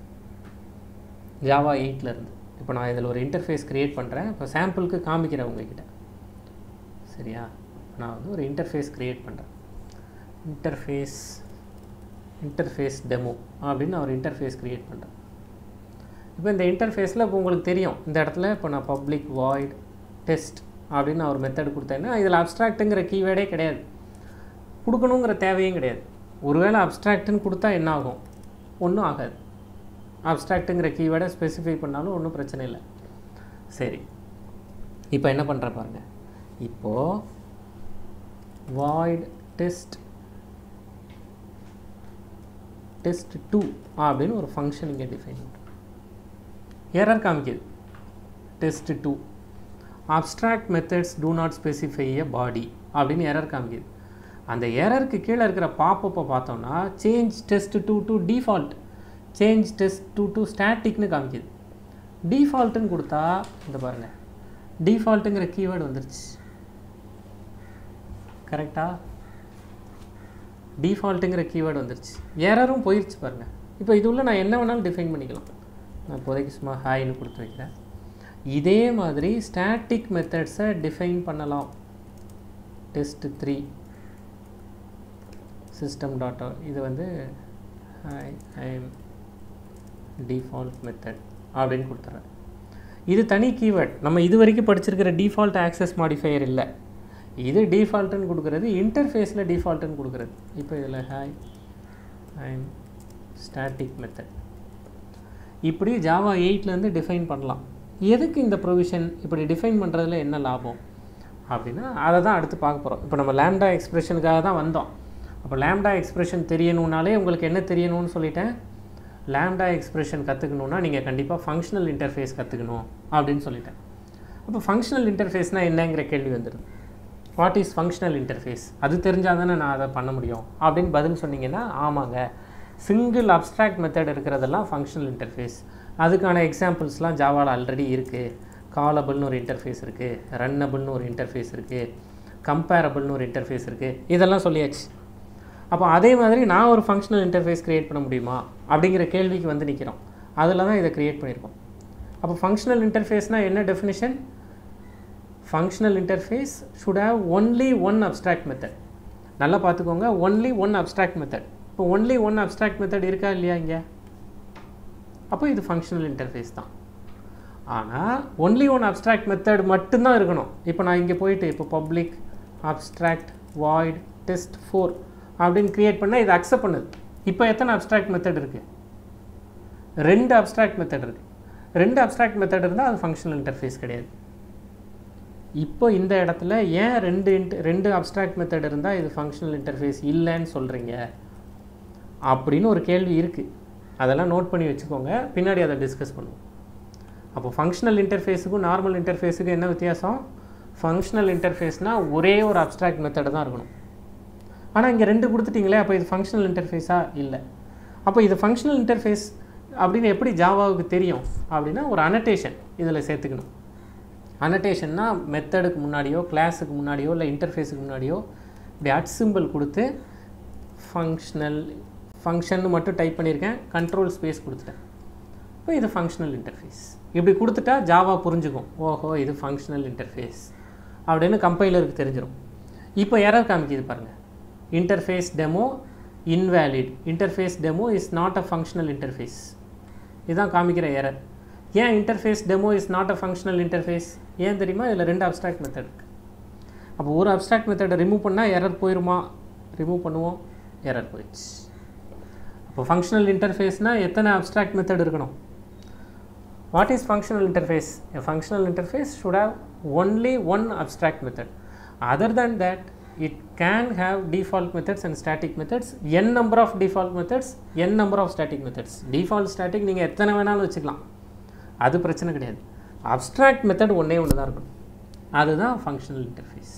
ஜாவா எயிட்டில் இருந்து இப்போ நான் இதில் ஒரு இன்டர்ஃபேஸ் க்ரியேட் பண்ணுறேன் இப்போ சாம்பிளுக்கு காமிக்கிறேன் உங்ககிட்ட சரியா நான் வந்து ஒரு இன்டர்ஃபேஸ் க்ரியேட் பண்ணுறேன் இன்டர்ஃபேஸ் இன்டர்ஃபேஸ் டெமோ அப்படின்னு நான் ஒரு இன்டர்ஃபேஸ் க்ரியேட் பண்ணுறேன் இப்போ இந்த இன்டர்ஃபேஸில் இப்போ உங்களுக்கு தெரியும் இந்த இடத்துல இப்போ நான் பப்ளிக் வாய்ட் டெஸ்ட் அப்படின்னு நான் ஒரு மெத்தட் கொடுத்தேன்னா இதில் அப்ஸ்ட்ராக்ட்டுங்கிற கீவேர்டே கிடையாது கொடுக்கணுங்கிற தேவையும் கிடையாது ஒருவேளை அப்ஸ்ட்ராக்ட்டுன்னு கொடுத்தா என்ன ஆகும் ஒன்றும் ஆகாது அப்ஸ்ட்ராக்ட்டுங்கிற கீவேர்டை ஸ்பெசிஃபை பண்ணாலும் ஒன்றும் பிரச்சனை இல்லை சரி இப்போ என்ன பண்ணுற பாருங்க இப்போது வாய்ட் டெஸ்ட் டெஸ்ட் டூ அப்படின்னு ஒரு ஃபங்க்ஷன் இங்கே டிஃபைன் பண்ணுறோம் எரர் காமிக்குது test two abstract methods do not specify a body அப்படின்னு எரர் காமிக்குது அந்த எரருக்கு கீழே இருக்கிற பாப்பப்பை பார்த்தோம்னா change test two to default change test two to ஸ்டாட்டிக்னு காமிக்குது டிஃபால்ட்டுன்னு கொடுத்தா இந்த பாருங்கள் டிஃபால்ட்டுங்கிற கீவேர்டு வந்துருச்சு கரெக்டாக டிஃபால்ட்டுங்கிற கீவேர்டு வந்துருச்சு எரரும் போயிடுச்சு பாருங்கள் இப்போ இது உள்ள நான் என்ன வேணாலும் டிஃபைன் பண்ணிக்கலாம் நான் இப்போதைக்கு சும்மா ஹாய்னு கொடுத்து வைக்கிறேன் இதே மாதிரி ஸ்டாட்டிக் மெத்தட்ஸை டிஃபைன் பண்ணலாம் டெஸ்ட் த்ரீ சிஸ்டம் டாட்டா இது வந்து ஹாய் ஐஎம் டிஃபால்ட் மெத்தட் அப்படின்னு கொடுத்துட்றேன் இது தனி கீவேர்ட் நம்ம இது வரைக்கும் படிச்சிருக்கிற டிஃபால்ட் ஆக்சஸ் மாடிஃபையர் இல்லை இது டிஃபால்ட்டுன்னு கொடுக்குறது இன்டர்ஃபேஸில் டிஃபால்ட்டுன்னு கொடுக்குறது இப்போ இதில் ஹாய் ஐம் ஸ்டாட்டிக் மெத்தட் இப்படி ஜாவா எயிட்லேருந்து டிஃபைன் பண்ணலாம் எதுக்கு இந்த ப்ரொவிஷன் இப்படி டிஃபைன் பண்ணுறதுல என்ன லாபம் அப்படின்னா அதை தான் அடுத்து பார்க்க போகிறோம் இப்போ நம்ம லேம்டா எக்ஸ்பிரஷனுக்காக தான் வந்தோம் அப்போ லேம்டா எக்ஸ்பிரஷன் தெரியணுன்னாலே உங்களுக்கு என்ன தெரியணும்னு சொல்லிட்டேன் லேம்டா எக்ஸ்பிரஷன் கற்றுக்கணுன்னா நீங்கள் கண்டிப்பாக ஃபங்க்ஷனல் இன்டர்ஃபேஸ் கற்றுக்கணும் அப்படின்னு சொல்லிட்டேன் அப்போ ஃபங்க்ஷனல் இன்டர்ஃபேஸ்னால் என்னங்கிற கேள்வி வந்துடுது வாட் இஸ் ஃபங்க்ஷனல் இன்டர்ஃபேஸ் அது தெரிஞ்சால் தானே நான் அதை பண்ண முடியும் அப்படின்னு பதில் சொன்னீங்கன்னா ஆமாங்க சிங்கிள் அப்ஸ்ட்ராக்ட் மெத்தட் இருக்கிறதெல்லாம் ஃபங்க்ஷனல் இன்டர்ஃபேஸ் அதுக்கான எக்ஸாம்பிள்ஸ்லாம் ஜாவாவில் ஆல்ரெடி இருக்குது காலபிள்னு ஒரு இன்டர்ஃபேஸ் இருக்குது ரன்னபிள்னு ஒரு இன்டர்ஃபேஸ் இருக்குது கம்பேரபிள்னு ஒரு இன்டர்ஃபேஸ் இருக்குது இதெல்லாம் சொல்லியாச்சு அப்போ அதே மாதிரி நான் ஒரு ஃபங்க்ஷனல் இன்டர்ஃபேஸ் க்ரியேட் பண்ண முடியுமா அப்படிங்கிற கேள்விக்கு வந்து நிற்கிறோம் அதில் தான் இதை க்ரியேட் பண்ணியிருக்கோம் அப்போ ஃபங்க்ஷனல் இன்டர்ஃபேஸ்னால் என்ன definition functional interface should have only one abstract method நல்லா பார்த்துக்கோங்க ஒன்லி ஒன் அப்ஸ்ட்ராக்ட் மெத்தட் இப்போ ஒன்லி ஒன் அப்ஸ்ட்ராக்ட் மெத்தட் இருக்கா இல்லையா இங்கே அப்போ இது ஃபங்க்ஷனல் இன்டர்ஃபேஸ் தான் ஆனால் ஒன்லி ஒன் அப்ஸ்ட்ராக்ட் மெத்தட் மட்டும்தான் இருக்கணும் இப்போ நான் இங்கே போயிட்டு இப்போ public abstract void test four அப்படின்னு க்ரியேட் பண்ணால் இது அக்செப்ட் பண்ணுது இப்போ எத்தனை அப்ஸ்ட்ராக்ட் மெத்தட் இருக்குது ரெண்டு அப்ஸ்ட்ராக்ட் மெத்தட் இருக்குது ரெண்டு அப்ஸ்ட்ராக்ட் மெத்தட் இருந்தால் அது ஃபங்க்ஷனல் இன்டர்ஃபேஸ் கிடையாது இப்போ இந்த இடத்துல ஏன் ரெண்டு இன்ட் ரெண்டு அப்ஸ்ட்ராக்ட் மெத்தட் இருந்தால் இது ஃபங்க்ஷனல் இன்டர்ஃபேஸ் இல்லைன்னு சொல்கிறீங்க அப்படின்னு ஒரு கேள்வி இருக்குது அதெல்லாம் நோட் பண்ணி வச்சுக்கோங்க பின்னாடி அதை டிஸ்கஸ் பண்ணுவோம் அப்போ ஃபங்க்ஷனல் இன்டர்ஃபேஸுக்கும் நார்மல் இன்டர்ஃபேஸுக்கும் என்ன வித்தியாசம் ஃபங்க்ஷனல் இன்டர்ஃபேஸ்னால் ஒரே ஒரு அப்ஸ்ட்ராக்ட் மெத்தட் தான் இருக்கணும் ஆனால் இங்கே ரெண்டு கொடுத்துட்டீங்களே அப்போ இது ஃபங்க்ஷனல் இன்டர்ஃபேஸா இல்லை அப்போ இது ஃபங்க்ஷனல் இன்டர்ஃபேஸ் அப்படின்னு எப்படி ஜாவாவுக்கு தெரியும் அப்படின்னா ஒரு அனடேஷன் இதில் சேர்த்துக்கணும் அனடேஷன்னா மெத்தடுக்கு முன்னாடியோ கிளாஸுக்கு முன்னாடியோ இல்லை இன்டர்ஃபேஸுக்கு முன்னாடியோ இப்படி அட் சிம்பிள் கொடுத்து ஃபங்க்ஷனல் ஃபங்க்ஷன் மட்டும் டைப் பண்ணியிருக்கேன் கண்ட்ரோல் ஸ்பேஸ் கொடுத்துட்டேன் இப்போ இது ஃபங்க்ஷனல் இன்டர்ஃபேஸ் இப்படி கொடுத்துட்டா ஜாவா புரிஞ்சுக்கும் ஓஹோ இது ஃபங்க்ஷனல் இன்டர்ஃபேஸ் அப்படின்னு கம்பைலருக்கு தெரிஞ்சிடும் இப்போ எரர் காமிக்குது பாருங்கள் interface demo invalid interface demo is not a functional interface இதுதான் காமிக்கிற எரர் ஏன் interface demo is not a functional interface ஏன் தெரியுமா இதில் ரெண்டு அப்ஸ்ட்ராக்ட் மெத்தட் இருக்குது அப்போ ஒரு அப்ஸ்ட்ராக்ட் மெத்தடை ரிமூவ் பண்ணால் எரர் போயிருமா ரிமூவ் பண்ணுவோம் எரர் போயிடுச்சு அப்போ ஃபங்க்ஷனல் இன்டர்ஃபேஸ்னால் எத்தனை அப்ஸ்ட்ராக்ட் மெத்தட் இருக்கணும் what is functional interface a functional interface should have only one abstract method other than that it can have default methods and static methods n number of default methods n number of static methods default static நீங்கள் எத்தனை வேணாலும் வச்சுக்கலாம் அது பிரச்சனை கிடையாது அப்ஸ்ட்ராக்ட் மெத்தட் ஒன்றே ஒன்று தான் இருக்கும் அதுதான் ஃபங்க்ஷனல் இன்டர்ஃபேஸ்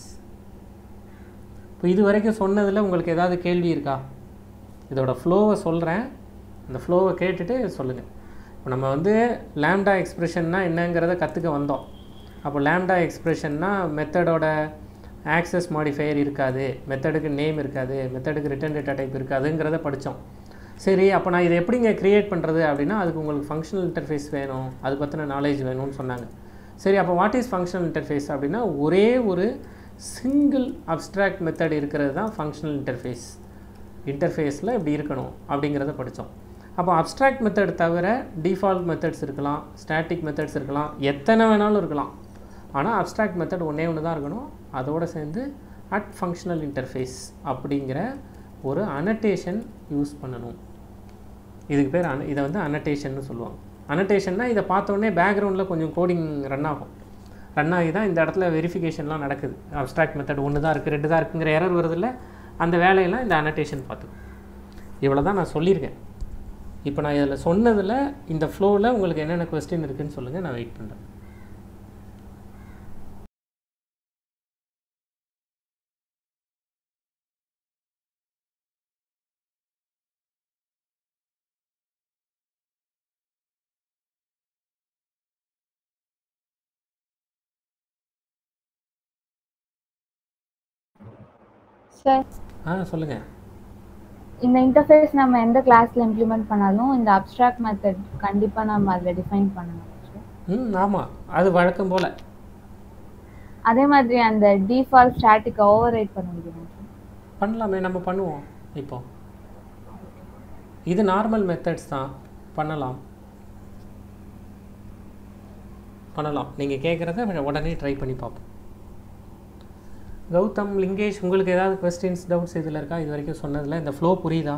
இப்போ இது வரைக்கும் சொன்னதில் உங்களுக்கு ஏதாவது கேள்வி இருக்கா இதோட ஃப்ளோவை சொல்கிறேன் அந்த ஃப்ளோவை கேட்டுட்டு சொல்லுங்கள் இப்போ நம்ம வந்து லேம்டா எக்ஸ்ப்ரெஷன்னா என்னங்கிறத கற்றுக்க வந்தோம் அப்போ லேம்டா எக்ஸ்ப்ரெஷன்னா மெத்தடோட ஆக்சஸ் மாடிஃபையர் இருக்காது மெத்தடுக்கு நேம் இருக்காது மெத்தடுக்கு ரிட்டன் டேட்டா டைப் இருக்காதுங்கிறத படித்தோம் சரி அப்போ நான் இதை எப்படிங்க க்ரியேட் பண்ணுறது அப்படின்னா அதுக்கு உங்களுக்கு ஃபங்க்ஷனல் இன்டர்ஃபேஸ் வேணும் அது பற்றின நாலேஜ் வேணும்னு சொன்னாங்க சரி அப்போ வாட் இஸ் ஃபங்க்ஷனல் இன்டர்ஃபேஸ் அப்படின்னா ஒரே ஒரு சிங்கிள் அப்ஸ்ட்ராக்ட் மெத்தட் இருக்கிறது தான் ஃபங்க்ஷனல் இன்டர்ஃபேஸ் இன்டர்ஃபேஸில் இப்படி இருக்கணும் அப்படிங்கிறத படித்தோம் அப்போ அப்ஸ்ட்ராக்ட் மெத்தட் தவிர டிஃபால்ட் மெத்தட்ஸ் இருக்கலாம் ஸ்டாட்டிக் மெத்தட்ஸ் இருக்கலாம் எத்தனை வேணாலும் இருக்கலாம் ஆனால் அப்ஸ்ட்ராக்ட் மெத்தட் ஒன்றே ஒன்று தான் இருக்கணும் அதோடு சேர்ந்து அட் ஃபங்க்ஷனல் இன்டர்ஃபேஸ் அப்படிங்கிற ஒரு அனடேஷன் யூஸ் பண்ணணும் இதுக்கு பேர் அன இதை வந்து அனடேஷன்னு சொல்லுவாங்க அனடேஷன்னா இதை பார்த்தோன்னே பேக்ரவுண்டில் கொஞ்சம் கோடிங் ரன் ஆகும் ரன் ஆகி தான் இந்த இடத்துல வெரிஃபிகேஷன்லாம் நடக்குது அப்ஸ்ட்ராக்ட் மெத்தட் ஒன்று தான் இருக்குது ரெண்டு தான் இருக்குங்கிற எரர் வருதில்ல அந்த வேலையெல்லாம் இந்த அனடேஷன் பார்த்துக்கும் இவ்வளோ தான் நான் சொல்லியிருக்கேன் இப்போ நான் இதில் சொன்னதில் இந்த ஃப்ளோவில் உங்களுக்கு என்னென்ன கொஸ்டின் இருக்குதுன்னு சொல்லுங்கள் நான் வெயிட் பண்ணுறேன் சார் ஆ சொல்லுங்கள் இந்த இன்டர்ஃபேஸ் நம்ம எந்த கிளாஸ்ல இம்ப்ளிமெண்ட் பண்ணாலும் இந்த அப்ஸ்ட்ராக்ட் மெத்தட் கண்டிப்பா நம்ம அதில் டிஃபைன் பண்ணணும் sir. ம் ஆமாம் அது வழக்கம் போல் அதே மாதிரி அந்த டிஃபால்ட் ஸ்டாட்டிக் ஓவர் ரைட் பண்ண முடியுமா sir? பண்ணலாமே நம்ம பண்ணுவோம் இப்போ இது நார்மல் மெத்தட்ஸ் தான் பண்ணலாம் பண்ணலாம் நீங்கள் கேட்குறத உடனே ட்ரை பண்ணி பார்ப்போம் கௌதம் லிங்கேஷ் உங்களுக்கு ஏதாவது கொஸ்டின்ஸ் டவுட்ஸ் இதில் இருக்கா இது வரைக்கும் சொன்னதில் இந்த ஃப்ளோ புரியுதா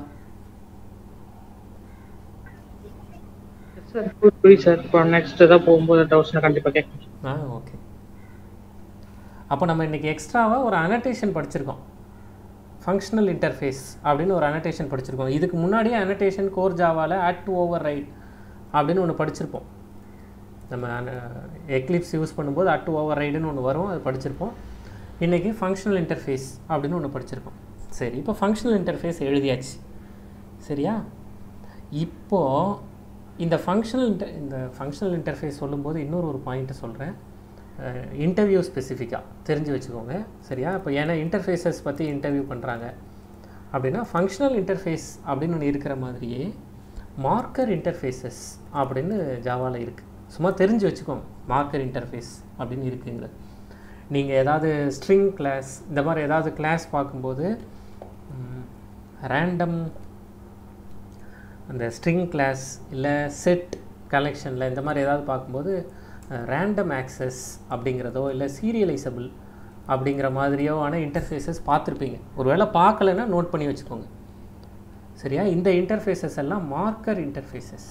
சார் புரியுது சார் இப்போ நெக்ஸ்ட் ஏதாவது போகும்போது டவுட்ஸ்னா கண்டிப்பாக கேட்கணும் ஆ ஓகே அப்போ நம்ம இன்றைக்கி எக்ஸ்ட்ராவாக ஒரு அனடேஷன் படிச்சிருக்கோம் ஃபங்க்ஷனல் இன்டர்ஃபேஸ் அப்படின்னு ஒரு அனடேஷன் படிச்சிருக்கோம் இதுக்கு முன்னாடியே அனடேஷன் கோர் ஜாவாவில் ஆட் டு ஓவர் ரைட் அப்படின்னு ஒன்று படிச்சிருப்போம் நம்ம எக்லிப்ஸ் யூஸ் பண்ணும்போது அட் டு ஓவர் ரைடுன்னு ஒன்று வரும் அது படிச்சிருப்போம் இன்றைக்கி ஃபங்க்ஷனல் இன்டர்ஃபேஸ் அப்படின்னு ஒன்று படிச்சிருக்கோம் சரி இப்போ ஃபங்க்ஷனல் இன்டர்ஃபேஸ் எழுதியாச்சு சரியா இப்போது இந்த ஃபங்க்ஷனல் இன்டர் இந்த ஃபங்க்ஷனல் இன்டர்ஃபேஸ் சொல்லும்போது இன்னொரு ஒரு பாயிண்ட்டு சொல்கிறேன் இன்டர்வியூ ஸ்பெசிஃபிக்காக தெரிஞ்சு வச்சுக்கோங்க சரியா இப்போ ஏன்னா இன்டர்ஃபேஸஸ் பற்றி இன்டர்வியூ பண்ணுறாங்க அப்படின்னா ஃபங்க்ஷனல் இன்டர்ஃபேஸ் அப்படின்னு ஒன்று இருக்கிற மாதிரியே மார்க்கர் இன்டர்ஃபேஸஸ் அப்படின்னு ஜாவாவில் இருக்குது சும்மா தெரிஞ்சு வச்சுக்கோங்க மார்க்கர் இன்டர்ஃபேஸ் அப்படின்னு இருக்குங்கிறது நீங்கள் ஏதாவது ஸ்ட்ரிங் கிளாஸ் இந்த மாதிரி ஏதாவது கிளாஸ் பார்க்கும்போது ரேண்டம் அந்த ஸ்ட்ரிங் கிளாஸ் இல்லை செட் கலெக்ஷனில் இந்த மாதிரி ஏதாவது பார்க்கும்போது ரேண்டம் ஆக்சஸ் அப்படிங்கிறதோ இல்லை சீரியலைசபிள் அப்படிங்கிற மாதிரியோ ஆன இன்டர்ஃபேஸஸ் பார்த்துருப்பீங்க ஒருவேளை பார்க்கலன்னா நோட் பண்ணி வச்சுக்கோங்க சரியா இந்த இன்டர்ஃபேஸஸ் எல்லாம் மார்க்கர் இன்டர்ஃபேஸஸ்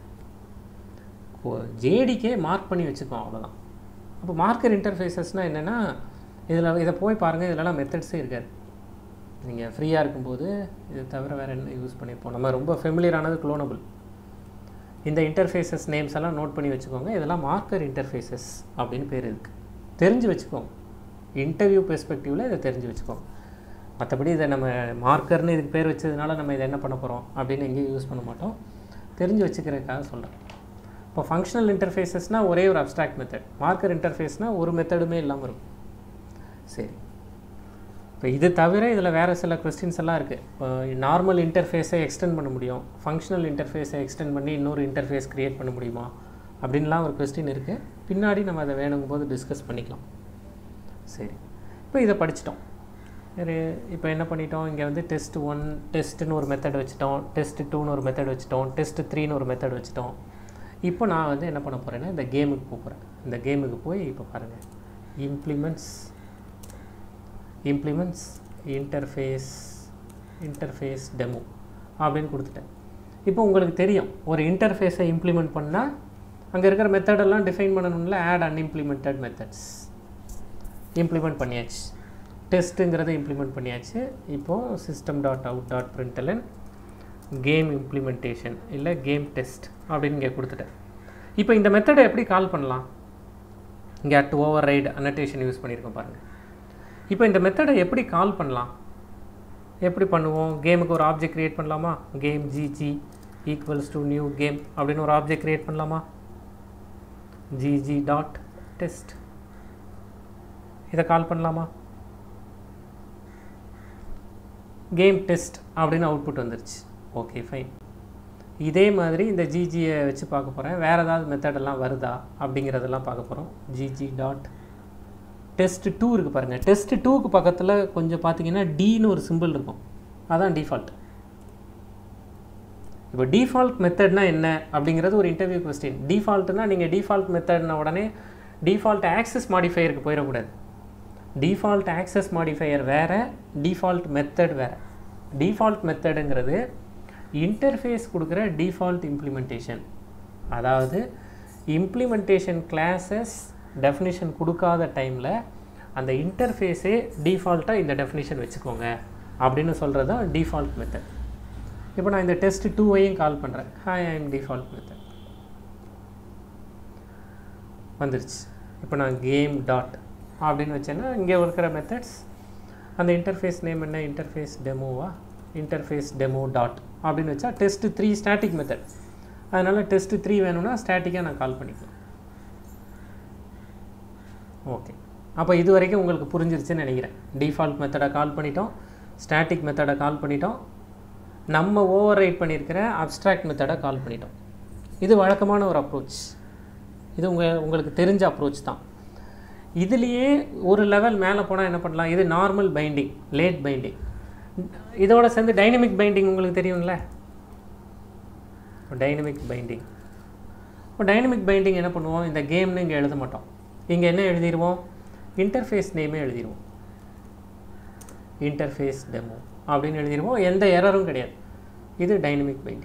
ஜேடிக்கே மார்க் பண்ணி வச்சுக்கோம் அவ்வளோதான் அப்போ மார்க்கர் இன்டர்ஃபேஸஸ்னால் என்னென்னா இதில் இதை போய் பாருங்கள் இதிலலாம் மெத்தட்ஸே இருக்காது நீங்கள் ஃப்ரீயாக இருக்கும்போது இது தவிர வேறு என்ன யூஸ் பண்ணியிருப்போம் நம்ம ரொம்ப ஃபெமிலியரானது குளோனபிள் இந்த இன்டர்ஃபேஸஸ் நேம்ஸ் எல்லாம் நோட் பண்ணி வச்சுக்கோங்க இதெல்லாம் மார்க்கர் இன்டர்ஃபேஸஸ் அப்படின்னு பேர் இருக்குது தெரிஞ்சு வச்சுக்கோங்க இன்டர்வியூ பெர்ஸ்பெக்டிவில் இதை தெரிஞ்சு வச்சுக்கோங்க மற்றபடி இதை நம்ம மார்க்கர்னு இதுக்கு பேர் வச்சதுனால நம்ம இதை என்ன பண்ண போகிறோம் அப்படின்னு எங்கேயும் யூஸ் பண்ண மாட்டோம் தெரிஞ்சு வச்சுக்கிறதுக்காக சொல்கிறேன் இப்போ ஃபங்க்ஷனல் இன்டர்ஃபேஸஸ்னால் ஒரே ஒரு அப்ஸ்ட்ராக்ட் மெத்தட் மார்க்கர் இன்டர்ஃபேஸ்னால் ஒரு மெத்தடுமே இல்லாமல் இருக்கும் சரி இப்போ இது தவிர இதில் வேறு சில கொஸ்டின்ஸ் எல்லாம் இருக்குது இப்போ நார்மல் இன்டர்ஃபேஸை எக்ஸ்டெண்ட் பண்ண முடியும் ஃபங்க்ஷனல் இன்டர்ஃபேஸை எக்ஸ்டெண்ட் பண்ணி இன்னொரு இன்டர்ஃபேஸ் க்ரியேட் பண்ண முடியுமா அப்படின்லாம் ஒரு கொஸ்டின் இருக்குது பின்னாடி நம்ம அதை வேணுங்கும் போது டிஸ்கஸ் பண்ணிக்கலாம் சரி இப்போ இதை படிச்சிட்டோம் சரி இப்போ என்ன பண்ணிட்டோம் இங்கே வந்து டெஸ்ட் ஒன் டெஸ்ட்டுன்னு ஒரு மெத்தட் வச்சுட்டோம் டெஸ்ட் டூன்னு ஒரு மெத்தட் வச்சுட்டோம் டெஸ்ட் த்ரீன்னு ஒரு மெத்தட் வச்சுட்டோம் இப்போ நான் வந்து என்ன பண்ண போகிறேன்னா இந்த கேமுக்கு போக போகிறேன் இந்த கேமுக்கு போய் இப்போ பாருங்கள் implements implements interface interface demo அப்படின்னு கொடுத்துட்டேன் இப்போ உங்களுக்கு தெரியும் ஒரு இன்டர்ஃபேஸை இம்ப்ளிமெண்ட் பண்ணால் அங்கே இருக்கிற மெத்தடெல்லாம் டிஃபைன் பண்ணணும்ல ஆட் அன்இம்ப்ளிமெண்டட் மெத்தட்ஸ் இம்ப்ளிமெண்ட் பண்ணியாச்சு டெஸ்ட்டுங்கிறத இம்ப்ளிமெண்ட் பண்ணியாச்சு இப்போது system dot out dot println game implementation இல்லை கேம் டெஸ்ட் அப்படின்னு இங்கே கொடுத்துட்டேன் இப்போ இந்த மெத்தடை எப்படி கால் பண்ணலாம் இங்கே at override annotation use பண்ணியிருக்கோம் பாருங்கள் இப்போ இந்த மெத்தடை எப்படி கால் பண்ணலாம் எப்படி பண்ணுவோம் கேமுக்கு ஒரு ஆப்ஜெக்ட் க்ரியேட் பண்ணலாமா game GG equals to new game அப்படின்னு ஒரு ஆப்ஜெக்ட் க்ரியேட் பண்ணலாமா ஜிஜி டாட் டெஸ்ட் இதை கால் பண்ணலாமா கேம் டெஸ்ட் அப்படின்னு அவுட்புட் வந்துருச்சு ஓகே ஃபைன் இதே மாதிரி இந்த ஜிஜியை வச்சு பார்க்க போகிறேன் வேறு ஏதாவது மெத்தடெல்லாம் வருதா அப்படிங்கிறதெல்லாம் பார்க்க போகிறோம் ஜிஜி டாட் டெஸ்ட் டூ இருக்குது பாருங்கள் டெஸ்ட் டூக்கு பக்கத்தில் கொஞ்சம் பார்த்தீங்கன்னா டின்னு ஒரு சிம்பிள் இருக்கும் அதான் டிஃபால்ட் இப்போ டிஃபால்ட் மெத்தட்னா என்ன அப்படிங்கிறது ஒரு இன்டர்வியூ கொஸ்டின் டிஃபால்ட்னா நீங்கள் டிஃபால்ட் மெத்தட்னா உடனே டிஃபால்ட் ஆக்சஸ் மாடிஃபையருக்கு போயிடக்கூடாது டிஃபால்ட் ஆக்சஸ் மாடிஃபையர் வேறு டிஃபால்ட் மெத்தட் வேறு டிஃபால்ட் மெத்தடுங்கிறது இன்டர்ஃபேஸ் கொடுக்குற டிஃபால்ட் இம்ப்ளிமெண்டேஷன் அதாவது இம்ப்ளிமெண்டேஷன் கிளாஸஸ் டெஃபினிஷன் கொடுக்காத டைமில் அந்த இன்டர்ஃபேஸே டிஃபால்ட்டாக இந்த டெஃபினிஷன் வச்சுக்கோங்க அப்படின்னு சொல்கிறது தான் டிஃபால்ட் மெத்தட் இப்போ நான் இந்த டெஸ்ட் டூவையும் கால் பண்ணுறேன் hi I am default method வந்துருச்சு இப்போ நான் கேம் டாட் அப்படின்னு வச்சேன்னா இங்கே இருக்கிற மெத்தட்ஸ் அந்த இன்டர்ஃபேஸ் நேம் என்ன இன்டர்ஃபேஸ் டெமோவா இன்டர்ஃபேஸ் டெமோ டாட் அப்படின்னு வச்சா டெஸ்ட் த்ரீ ஸ்டாட்டிக் மெத்தட் அதனால் டெஸ்ட் த்ரீ வேணும்னா ஸ்டாட்டிக்காக நான் கால் பண்ணிக்கலாம் ஓகே அப்போ இது வரைக்கும் உங்களுக்கு புரிஞ்சிருச்சுன்னு நினைக்கிறேன் டிஃபால்ட் மெத்தடை கால் பண்ணிட்டோம் ஸ்டாட்டிக் மெத்தடை கால் பண்ணிட்டோம் நம்ம ஓவர் ரைட் பண்ணியிருக்கிற அப்ஸ்ட்ராக்ட் மெத்தடை கால் பண்ணிட்டோம் இது வழக்கமான ஒரு அப்ரோச் இது உங்கள் உங்களுக்கு தெரிஞ்ச அப்ரோச் தான் இதுலேயே ஒரு லெவல் மேலே போனால் என்ன பண்ணலாம் இது நார்மல் பைண்டிங் லேட் பைண்டிங் இதோட சேர்ந்து டைனமிக் பைண்டிங் உங்களுக்கு தெரியும்ல டைனமிக் பைண்டிங் இப்போ டைனமிக் பைண்டிங் என்ன பண்ணுவோம் இந்த கேம்னு இங்கே எழுத மாட்டோம் இங்கே என்ன எழுதிடுவோம் இன்டர்ஃபேஸ் நேமே எழுதிடுவோம் இன்டர்ஃபேஸ் டெமோ அப்படின்னு எழுதிடுவோம் எந்த எரரும் கிடையாது இது டைனமிக் பைண்டிங்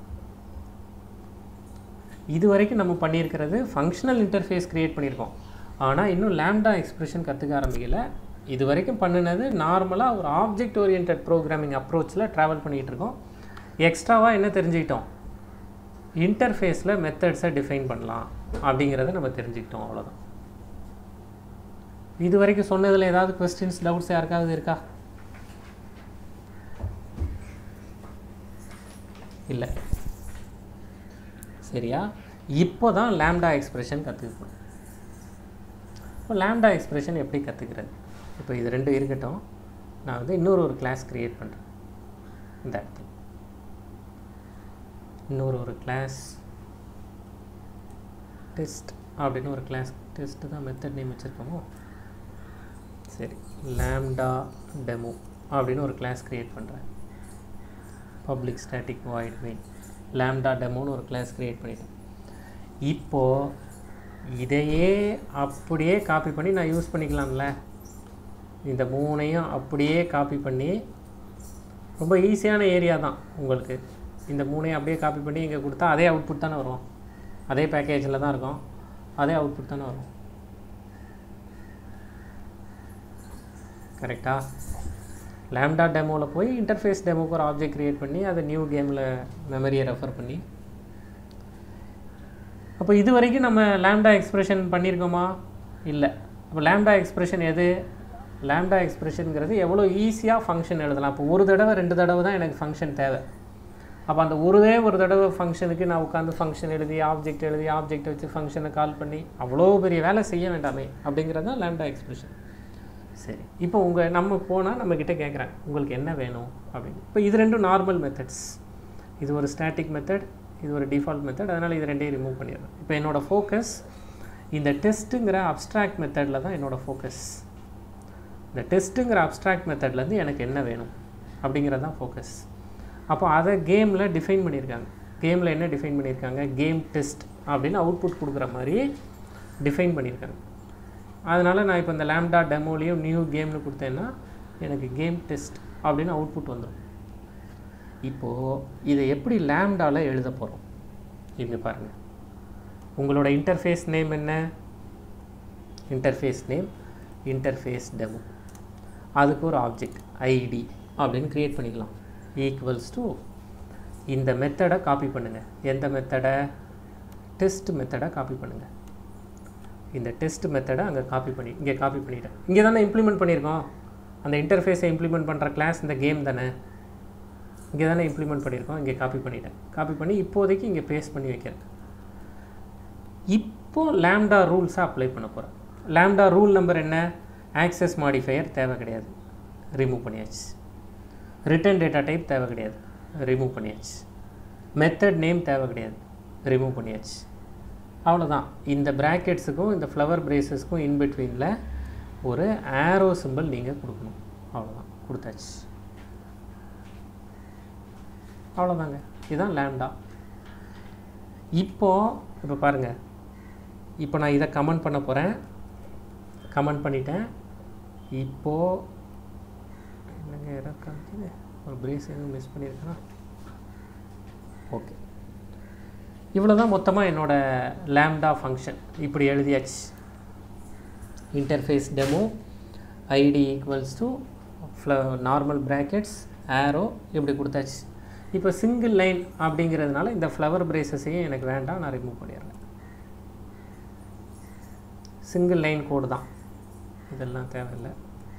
இது வரைக்கும் நம்ம பண்ணியிருக்கிறது ஃபங்க்ஷனல் இன்டர்ஃபேஸ் க்ரியேட் பண்ணியிருக்கோம் ஆனால் இன்னும் லேம்டா எக்ஸ்பிரஷன் கற்றுக்க ஆரம்பிக்கல இது வரைக்கும் பண்ணினது நார்மலாக ஒரு ஆப்ஜெக்ட் ஓரியன்ட் ப்ரோக்ராமிங் அப்ரோச்சில் ட்ராவல் பண்ணிகிட்டு இருக்கோம் எக்ஸ்ட்ராவாக என்ன தெரிஞ்சுக்கிட்டோம் இன்டர்ஃபேஸில் மெத்தட்ஸை டிஃபைன் பண்ணலாம் அப்படிங்கிறத நம்ம தெரிஞ்சுக்கிட்டோம் அவ்வளோதான் இது வரைக்கும் சொன்னதில் ஏதாவது கொஸ்டின்ஸ் டவுட்ஸ் யாருக்காவது இருக்கா இல்லை சரியா இப்போ தான் லேம்டா எக்ஸ்பிரஷன் கற்றுக்கணும் இப்போ லேம்டா எக்ஸ்பிரஷன் எப்படி கற்றுக்கிறது இப்போ இது ரெண்டும் இருக்கட்டும் நான் வந்து இன்னொரு ஒரு கிளாஸ் க்ரியேட் பண்ணுறேன் இந்த இடத்துல இன்னொரு ஒரு கிளாஸ் டெஸ்ட் அப்படின்னு ஒரு கிளாஸ் டெஸ்ட்டு தான் மெத்தட் நேம் வச்சுருக்கோமோ சரி லேம்டா டெமோ அப்படின்னு ஒரு கிளாஸ் க்ரியேட் பண்ணுறேன் public static void main lambda டெமோன்னு ஒரு கிளாஸ் க்ரியேட் பண்ணிட்டேன் இப்போது இதையே அப்படியே காப்பி பண்ணி நான் யூஸ் பண்ணிக்கலாம்ல இந்த மூணையும் அப்படியே காப்பி பண்ணி ரொம்ப ஈஸியான ஏரியா தான் உங்களுக்கு இந்த மூணையும் அப்படியே காப்பி பண்ணி இங்கே கொடுத்தா அதே அவுட்புட் தானே வரும் அதே பேக்கேஜில் தான் இருக்கும் அதே அவுட்புட் தானே வரும் கரெக்டா லேம்டா டெமோவில் போய் இன்டர்ஃபேஸ் டெமோக்கு ஒரு ஆப்ஜெக்ட் க்ரியேட் பண்ணி அதை நியூ கேமில் மெமரியை ரெஃபர் பண்ணி அப்போ இது வரைக்கும் நம்ம லேம்டா எக்ஸ்பிரஷன் பண்ணியிருக்கோமா இல்லை அப்போ லேம்டா எக்ஸ்பிரஷன் எது லேம்டா எக்ஸ்பிரஷனுங்கிறது எவ்வளோ ஈஸியாக ஃபங்க்ஷன் எழுதலாம் இப்போ ஒரு தடவை ரெண்டு தடவை தான் எனக்கு ஃபங்க்ஷன் தேவை அப்போ அந்த ஒருதே ஒரு தடவை ஃபங்க்ஷனுக்கு நான் உட்காந்து ஃபங்க்ஷன் எழுதி ஆப்ஜெக்ட் எழுதி ஆப்ஜெக்ட் வச்சு ஃபங்க்ஷனை கால் பண்ணி அவ்வளோ பெரிய வேலை செய்ய வேண்டாமே அப்படிங்கிறது தான் லேம்டா எக்ஸ்பிரஷன் சரி இப்போ உங்கள் நம்ம போனால் நம்மக்கிட்ட கேட்குறாங்க உங்களுக்கு என்ன வேணும் அப்படின்னு இப்போ இது ரெண்டும் நார்மல் மெத்தட்ஸ் இது ஒரு ஸ்டாட்டிக் மெத்தட் இது ஒரு டிஃபால்ட் மெத்தட் அதனால் இது ரெண்டையும் ரிமூவ் பண்ணிடுறேன் இப்போ என்னோடய ஃபோக்கஸ் இந்த டெஸ்ட்டுங்கிற அப்ஸ்ட்ராக்ட் மெத்தடில் தான் என்னோடய ஃபோக்கஸ் இந்த டெஸ்ட்டுங்கிற அப்ஸ்ட்ராக்ட் மெத்தட்லேருந்து எனக்கு என்ன வேணும் அப்படிங்கிறது தான் ஃபோக்கஸ் அப்போ அதை கேமில் டிஃபைன் பண்ணியிருக்காங்க கேமில் என்ன டிஃபைன் பண்ணியிருக்காங்க கேம் டெஸ்ட் அப்படின்னு அவுட்புட் கொடுக்குற மாதிரி டிஃபைன் பண்ணியிருக்காங்க அதனால் நான் இப்போ இந்த லேம்டா டெமோலையும் நியூ கேம்னு கொடுத்தேன்னா எனக்கு கேம் டெஸ்ட் அப்படின்னு அவுட்புட் வந்துடும் இப்போது இதை எப்படி லேம்டாவில் எழுத போகிறோம் இங்கே பாருங்கள் உங்களோட இன்டர்ஃபேஸ் நேம் என்ன இன்டர்ஃபேஸ் நேம் இன்டர்ஃபேஸ் டெமோ அதுக்கு ஒரு ஆப்ஜெக்ட் ஐடி அப்படின்னு க்ரியேட் பண்ணிக்கலாம் ஈக்குவல்ஸ் டு இந்த மெத்தடை காப்பி பண்ணுங்கள் எந்த மெத்தடை டெஸ்ட் மெத்தடை காப்பி பண்ணுங்கள் இந்த டெஸ்ட் மெத்தடை அங்கே காப்பி பண்ணி இங்கே காப்பி பண்ணிட்டேன் இங்கே தானே இம்ப்ளிமெண்ட் பண்ணியிருக்கோம் அந்த இன்டர்ஃபேஸை இம்ப்ளிமெண்ட் பண்ணுற கிளாஸ் இந்த கேம் தானே இங்கே தானே இம்ப்ளிமெண்ட் பண்ணியிருக்கோம் இங்கே காப்பி பண்ணிட்டேன் காப்பி பண்ணி இப்போதைக்கு இங்கே பேஸ்ட் பண்ணி வைக்கிறேன் இப்போ லேம்டா ரூல்ஸை அப்ளை பண்ண போகிறேன் லேம்டா ரூல் நம்பர் என்ன ஆக்சஸ் மாடிஃபையர் தேவை கிடையாது ரிமூவ் பண்ணியாச்சு ரிட்டர்ன் டேட்டா டைப் தேவை கிடையாது ரிமூவ் பண்ணியாச்சு மெத்தட் நேம் தேவை கிடையாது ரிமூவ் பண்ணியாச்சு அவ்வளோதான் இந்த ப்ராக்கெட்ஸுக்கும் இந்த ஃப்ளவர் பிரேசஸ்க்கும் இன்பிட்வீனில் ஒரு ஆரோ சிம்பிள் நீங்கள் கொடுக்கணும் அவ்வளோதான் கொடுத்தாச்சு அவ்வளோதாங்க இதுதான் லேம்டா இப்போது இப்போ பாருங்கள் இப்போ நான் இதை கமெண்ட் பண்ண போகிறேன் கமெண்ட் பண்ணிட்டேன் இப்போது என்னங்க எரர் காமிக்குது ஒரு பிரேஸ் எதுவும் மிஸ் பண்ணியிருக்கா ஓகே இவ்வளோ தான் மொத்தமாக என்னோடய லேம்டா ஃபங்க்ஷன் இப்படி எழுதியாச்சு interface demo ID equals to normal brackets arrow இப்படி கொடுத்தாச்சு இப்போ சிங்கிள் லைன் அப்படிங்கிறதுனால இந்த ஃப்ளவர் பிரேசஸையும் எனக்கு வேண்டாம் நான் ரிமூவ் பண்ணிடுறேன் சிங்கிள் லைன் கோடு தான் இதெல்லாம் தேவையில்லை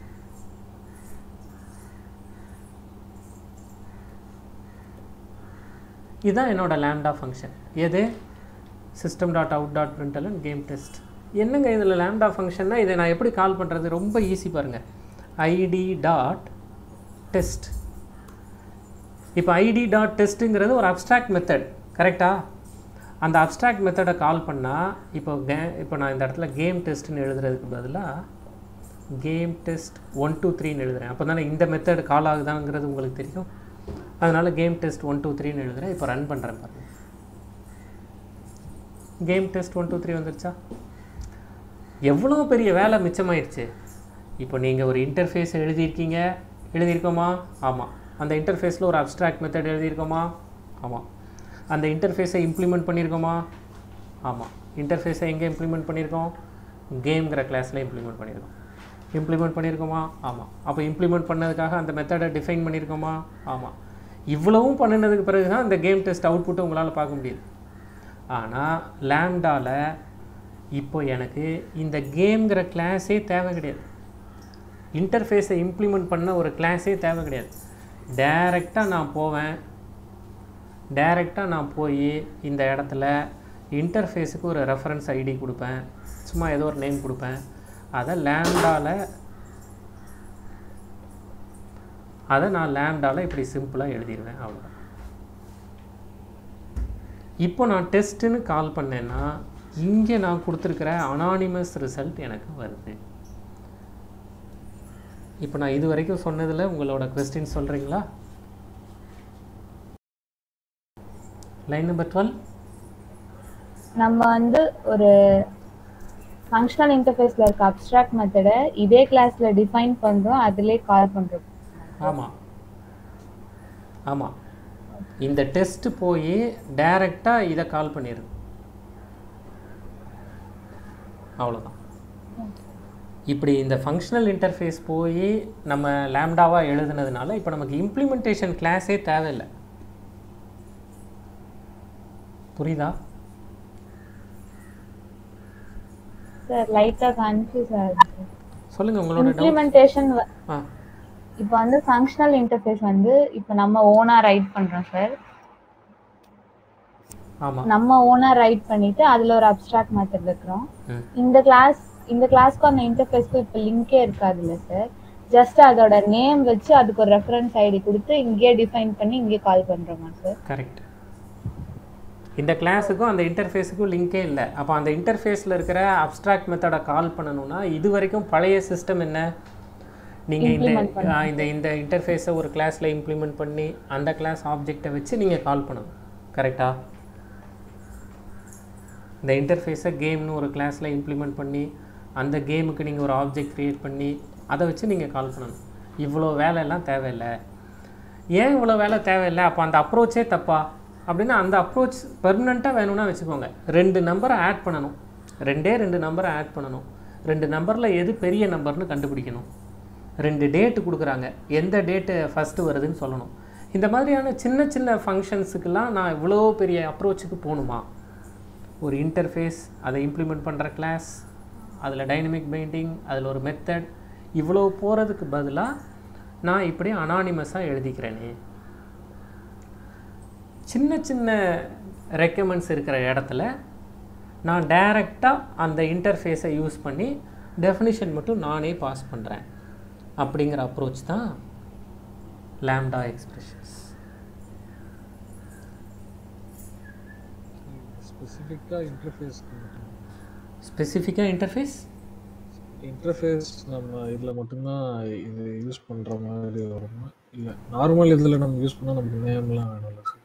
இதுதான் என்னோட லேம்டா ஃபங்க்ஷன் எது system dot out dot println game test என்னங்க இதில் லேம்டா ஃபங்க்ஷன்னா இதை நான் எப்படி கால் பண்ணுறது ரொம்ப ஈஸி பாருங்கள் ஐடி டாட் டெஸ்ட் இப்போ ஐடி டாட் டெஸ்ட்டுங்கிறது ஒரு அப்ஸ்ட்ராக்ட் மெத்தட் கரெக்டா அந்த அப்ஸ்ட்ராக்ட் மெத்தடை கால் பண்ணால் இப்போ கே இப்போ நான் இந்த இடத்துல கேம் டெஸ்ட்னு எழுதுறதுக்கு பதிலாக கேம் டெஸ்ட் ஒன் டூ த்ரீன்னு எழுதுறேன் அப்போ தானே இந்த மெத்தட் கால் ஆகுதாங்கிறது உங்களுக்கு தெரியும் அதனால் கேம் டெஸ்ட் ஒன் டூ த்ரீன்னு எழுதுறேன் இப்போ ரன் பண்ணுறேன் பாருங்க game test one two three வந்துருச்சா எவ்வளோ பெரிய வேலை மிச்சமாயிருச்சு இப்போ நீங்கள் ஒரு இன்டர்ஃபேஸ் எழுதியிருக்கீங்க எழுதியிருக்கோமா ஆமாம் அந்த இன்டர்ஃபேஸில் ஒரு அப்ஸ்ட்ராக்ட் மெத்தட் எழுதியிருக்கோமா ஆமாம் அந்த இன்டர்ஃபேஸை இம்ப்ளிமெண்ட் பண்ணியிருக்கோமா ஆமாம் இன்டர்ஃபேஸை எங்கே இம்ப்ளிமெண்ட் பண்ணியிருக்கோம் கேம்ங்கிற கிளாஸில் இம்ப்ளிமெண்ட் பண்ணியிருக்கோம் இம்ப்ளிமெண்ட் பண்ணியிருக்கோமா ஆமாம் அப்போ இம்ப்ளிமெண்ட் பண்ணதுக்காக அந்த மெத்தடை டிஃபைன் பண்ணியிருக்கோமா ஆமாம் இவ்வளவும் பண்ணினதுக்கு பிறகு தான் இந்த கேம் டெஸ்ட் அவுட்புட்டை உங்களால் பார்க்க முடியுது ஆனால் லேம்டாவில் இப்போ எனக்கு இந்த கேம்ங்கிற கிளாஸே தேவை கிடையாது இன்டர்ஃபேஸை இம்ப்ளிமெண்ட் பண்ண ஒரு கிளாஸே தேவை கிடையாது டைரெக்டாக நான் போவேன் டைரெக்டாக நான் போய் இந்த இடத்துல இன்டர்ஃபேஸுக்கு ஒரு ரெஃபரன்ஸ் ஐடி கொடுப்பேன் சும்மா ஏதோ ஒரு நேம் கொடுப்பேன் அதை லேம்டாவில் அதை நான் லேம்டாவில் இப்படி சிம்பிளாக எழுதிடுவேன் அவ்வளோதான் இப்போ நான் டெஸ்ட்டுன்னு கால் பண்ணேன்னா இங்கே நான் கொடுத்துருக்கிற அனானிமஸ் ரிசல்ட் எனக்கு வருது இப்போ நான் இது வரைக்கும் சொன்னதில் உங்களோட கொஸ்டின் சொல்கிறீங்களா லைன் நம்பர் டுவெல் நம்ம வந்து ஒரு ஃபங்க்ஷனல் இன்டர்ஃபேஸ்ல இருக்க அப்ஸ்ட்ராக்ட் மெத்தடை இதே கிளாஸ்ல டிஃபைன் பண்றோம் அதிலே கால் பண்றோம் ஆமாம் ஆமாம் இந்த டெஸ்ட் போய் டைரெக்டாக இதை கால் பண்ணிடுது அவ்வளோதான் இப்படி இந்த ஃபங்க்ஷனல் இன்டர்ஃபேஸ் போய் நம்ம லேம்டாவாக எழுதுனதுனால இப்போ நமக்கு இம்ப்ளிமெண்டேஷன் கிளாஸே தேவையில்லை புரியுதா சார் லைட்டா கன்ஃபியூஸ் ஆகுது சொல்லுங்கள் உங்களோட டவுட் இம்ப்ளிமெண்டேஷன் ஆ இப்போ வந்து ஃபங்க்ஷனல் இன்டர்ஃபேஸ் வந்து இப்போ நம்ம ஓனா ரைட் பண்றோம் சார் ஆமாம் நம்ம ஓனா ரைட் பண்ணிட்டு அதுல ஒரு அப்ஸ்ட்ராக்ட் மெத்தட் வைக்கிறோம் ம் இந்த கிளாஸ் இந்த கிளாஸ்க்கும் அந்த இன்டர்ஃபேஸ்க்கும் இப்போ லிங்கே இருக்காதுல்ல சார் ஜஸ்ட் அதோட நேம் வச்சு அதுக்கு ஒரு ரெஃபரன்ஸ் ஐடி கொடுத்து இங்கேயே டிஃபைன் பண்ணி இங்கேயே கால் பண்றோமா சார் கரெக்ட் இந்த கிளாஸுக்கும் அந்த இன்டர்ஃபேஸுக்கும் லிங்கே இல்லை அப்போ அந்த இன்டர்ஃபேஸில் இருக்கிற அப்ஸ்ட்ராக்ட் மெத்தடை கால் பண்ணணும்னா இது வரைக்கும் பழைய சிஸ்டம் என்ன நீங்கள் இந்த Implement ஆ, இந்த இந்த இன்டர்ஃபேஸை ஒரு கிளாஸில் இம்ப்ளிமெண்ட் பண்ணி அந்த கிளாஸ் ஆப்ஜெக்டை வச்சு நீங்கள் கால் பண்ணணும் கரெக்டா இந்த இன்டர்ஃபேஸை கேம்னு ஒரு கிளாஸில் இம்ப்ளிமெண்ட் பண்ணி அந்த கேமுக்கு நீங்கள் ஒரு ஆப்ஜெக்ட் க்ரியேட் பண்ணி அதை வச்சு நீங்கள் கால் பண்ணணும் இவ்வளோ வேலையெல்லாம் தேவையில்லை ஏன் இவ்வளோ வேலை தேவையில்லை அப்போ அந்த அப்ரோச்சே தப்பா அப்படின்னா அந்த அப்ரோச் பெர்மனெண்ட்டாக வேணும்னா வச்சுக்கோங்க ரெண்டு நம்பரை ஆட் பண்ணணும் ரெண்டே ரெண்டு நம்பரை ஆட் பண்ணணும் ரெண்டு நம்பரில் எது பெரிய நம்பர்னு கண்டுபிடிக்கணும் ரெண்டு டேட்டு கொடுக்குறாங்க எந்த டேட்டு ஃபஸ்ட்டு வருதுன்னு சொல்லணும் இந்த மாதிரியான சின்ன சின்ன ஃபங்க்ஷன்ஸுக்கெல்லாம் நான் இவ்வளோ பெரிய அப்ரோச்சுக்கு போகணுமா ஒரு இன்டர்ஃபேஸ் அதை இம்ப்ளிமெண்ட் பண்ணுற கிளாஸ் அதில் டைனமிக் பெயிண்டிங் அதில் ஒரு மெத்தட் இவ்வளோ போகிறதுக்கு பதிலாக நான் இப்படி அனானிமஸாக எழுதிக்கிறேனே சின்ன சின்ன ரெக்கமெண்ட்ஸ் இருக்கிற இடத்துல நான் டைரெக்டாக அந்த இன்டர்ஃபேஸை யூஸ் பண்ணி டெஃபினிஷன் மட்டும் நானே பாஸ் பண்ணுறேன் அப்படிங்கிற அப்ரோச் தான் லேம்டா எக்ஸ்பிரஷன்ஸ் ஸ்பெசிஃபிக்காக இன்டர்ஃபேஸ்க்கு மட்டும் ஸ்பெசிஃபிக்காக இன்டர்ஃபேஸ் இன்டர்ஃபேஸ் நம்ம இதில் மட்டும்தான் இது யூஸ் பண்ணுற மாதிரி வருமா இல்லை நார்மல் இதில் நம்ம யூஸ் பண்ணால் நமக்கு நேம்லாம் வேணும்ல சார்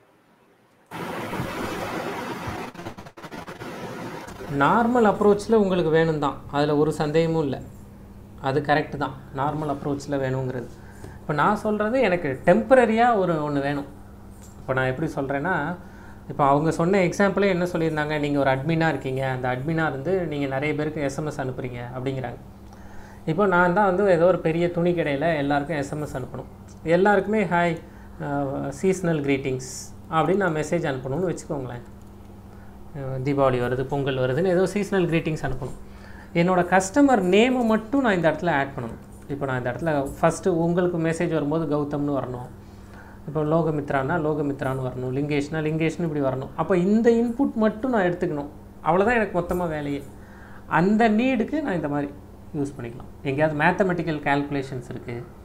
நார்மல் அப்ரோச்சில் உங்களுக்கு வேணும் தான் அதில் ஒரு சந்தேகமும் இல்லை அது கரெக்டு தான் நார்மல் அப்ரோச்சில் வேணுங்கிறது இப்போ நான் சொல்கிறது எனக்கு டெம்பரரியாக ஒரு ஒன்று வேணும் இப்போ நான் எப்படி சொல்கிறேன்னா இப்போ அவங்க சொன்ன எக்ஸாம்பிளே என்ன சொல்லியிருந்தாங்க நீங்கள் ஒரு அட்மினாக இருக்கீங்க அந்த அட்மினாக இருந்து நீங்கள் நிறைய பேருக்கு எஸ்எம்எஸ் அனுப்புகிறீங்க அப்படிங்கிறாங்க இப்போ நான் தான் வந்து ஏதோ ஒரு பெரிய துணி கடையில் எல்லாருக்கும் எஸ்எம்எஸ் அனுப்பணும் எல்லாருக்குமே ஹாய் சீஸ்னல் greetings அப்படின்னு நான் மெசேஜ் அனுப்பணும்னு வச்சுக்கோங்களேன் அஹ் தீபாவளி வருது பொங்கல் வருதுன்னு ஏதோ சீசனல் greetings அனுப்பணும் என்னோட கஸ்டமர் நேமை மட்டும் நான் இந்த இடத்துல ஆட் பண்ணணும் இப்போ நான் இந்த இடத்துல ஃபஸ்ட்டு உங்களுக்கு மெசேஜ் வரும்போது கௌதம்னு வரணும் இப்போ லோகமித்ரானா லோகமித்ரான்னு வரணும் லிங்கேஷ்னா லிங்கேஷ்னு இப்படி வரணும் அப்போ இந்த இன்புட் மட்டும் நான் எடுத்துக்கணும் அவ்வளோதான் எனக்கு மொத்தமாக வேலையே அந்த நீடுக்கு நான் இந்த மாதிரி யூஸ் பண்ணிக்கலாம் எங்கேயாவது மேத்தமெட்டிக்கல் கால்குலேஷன்ஸ் இருக்குது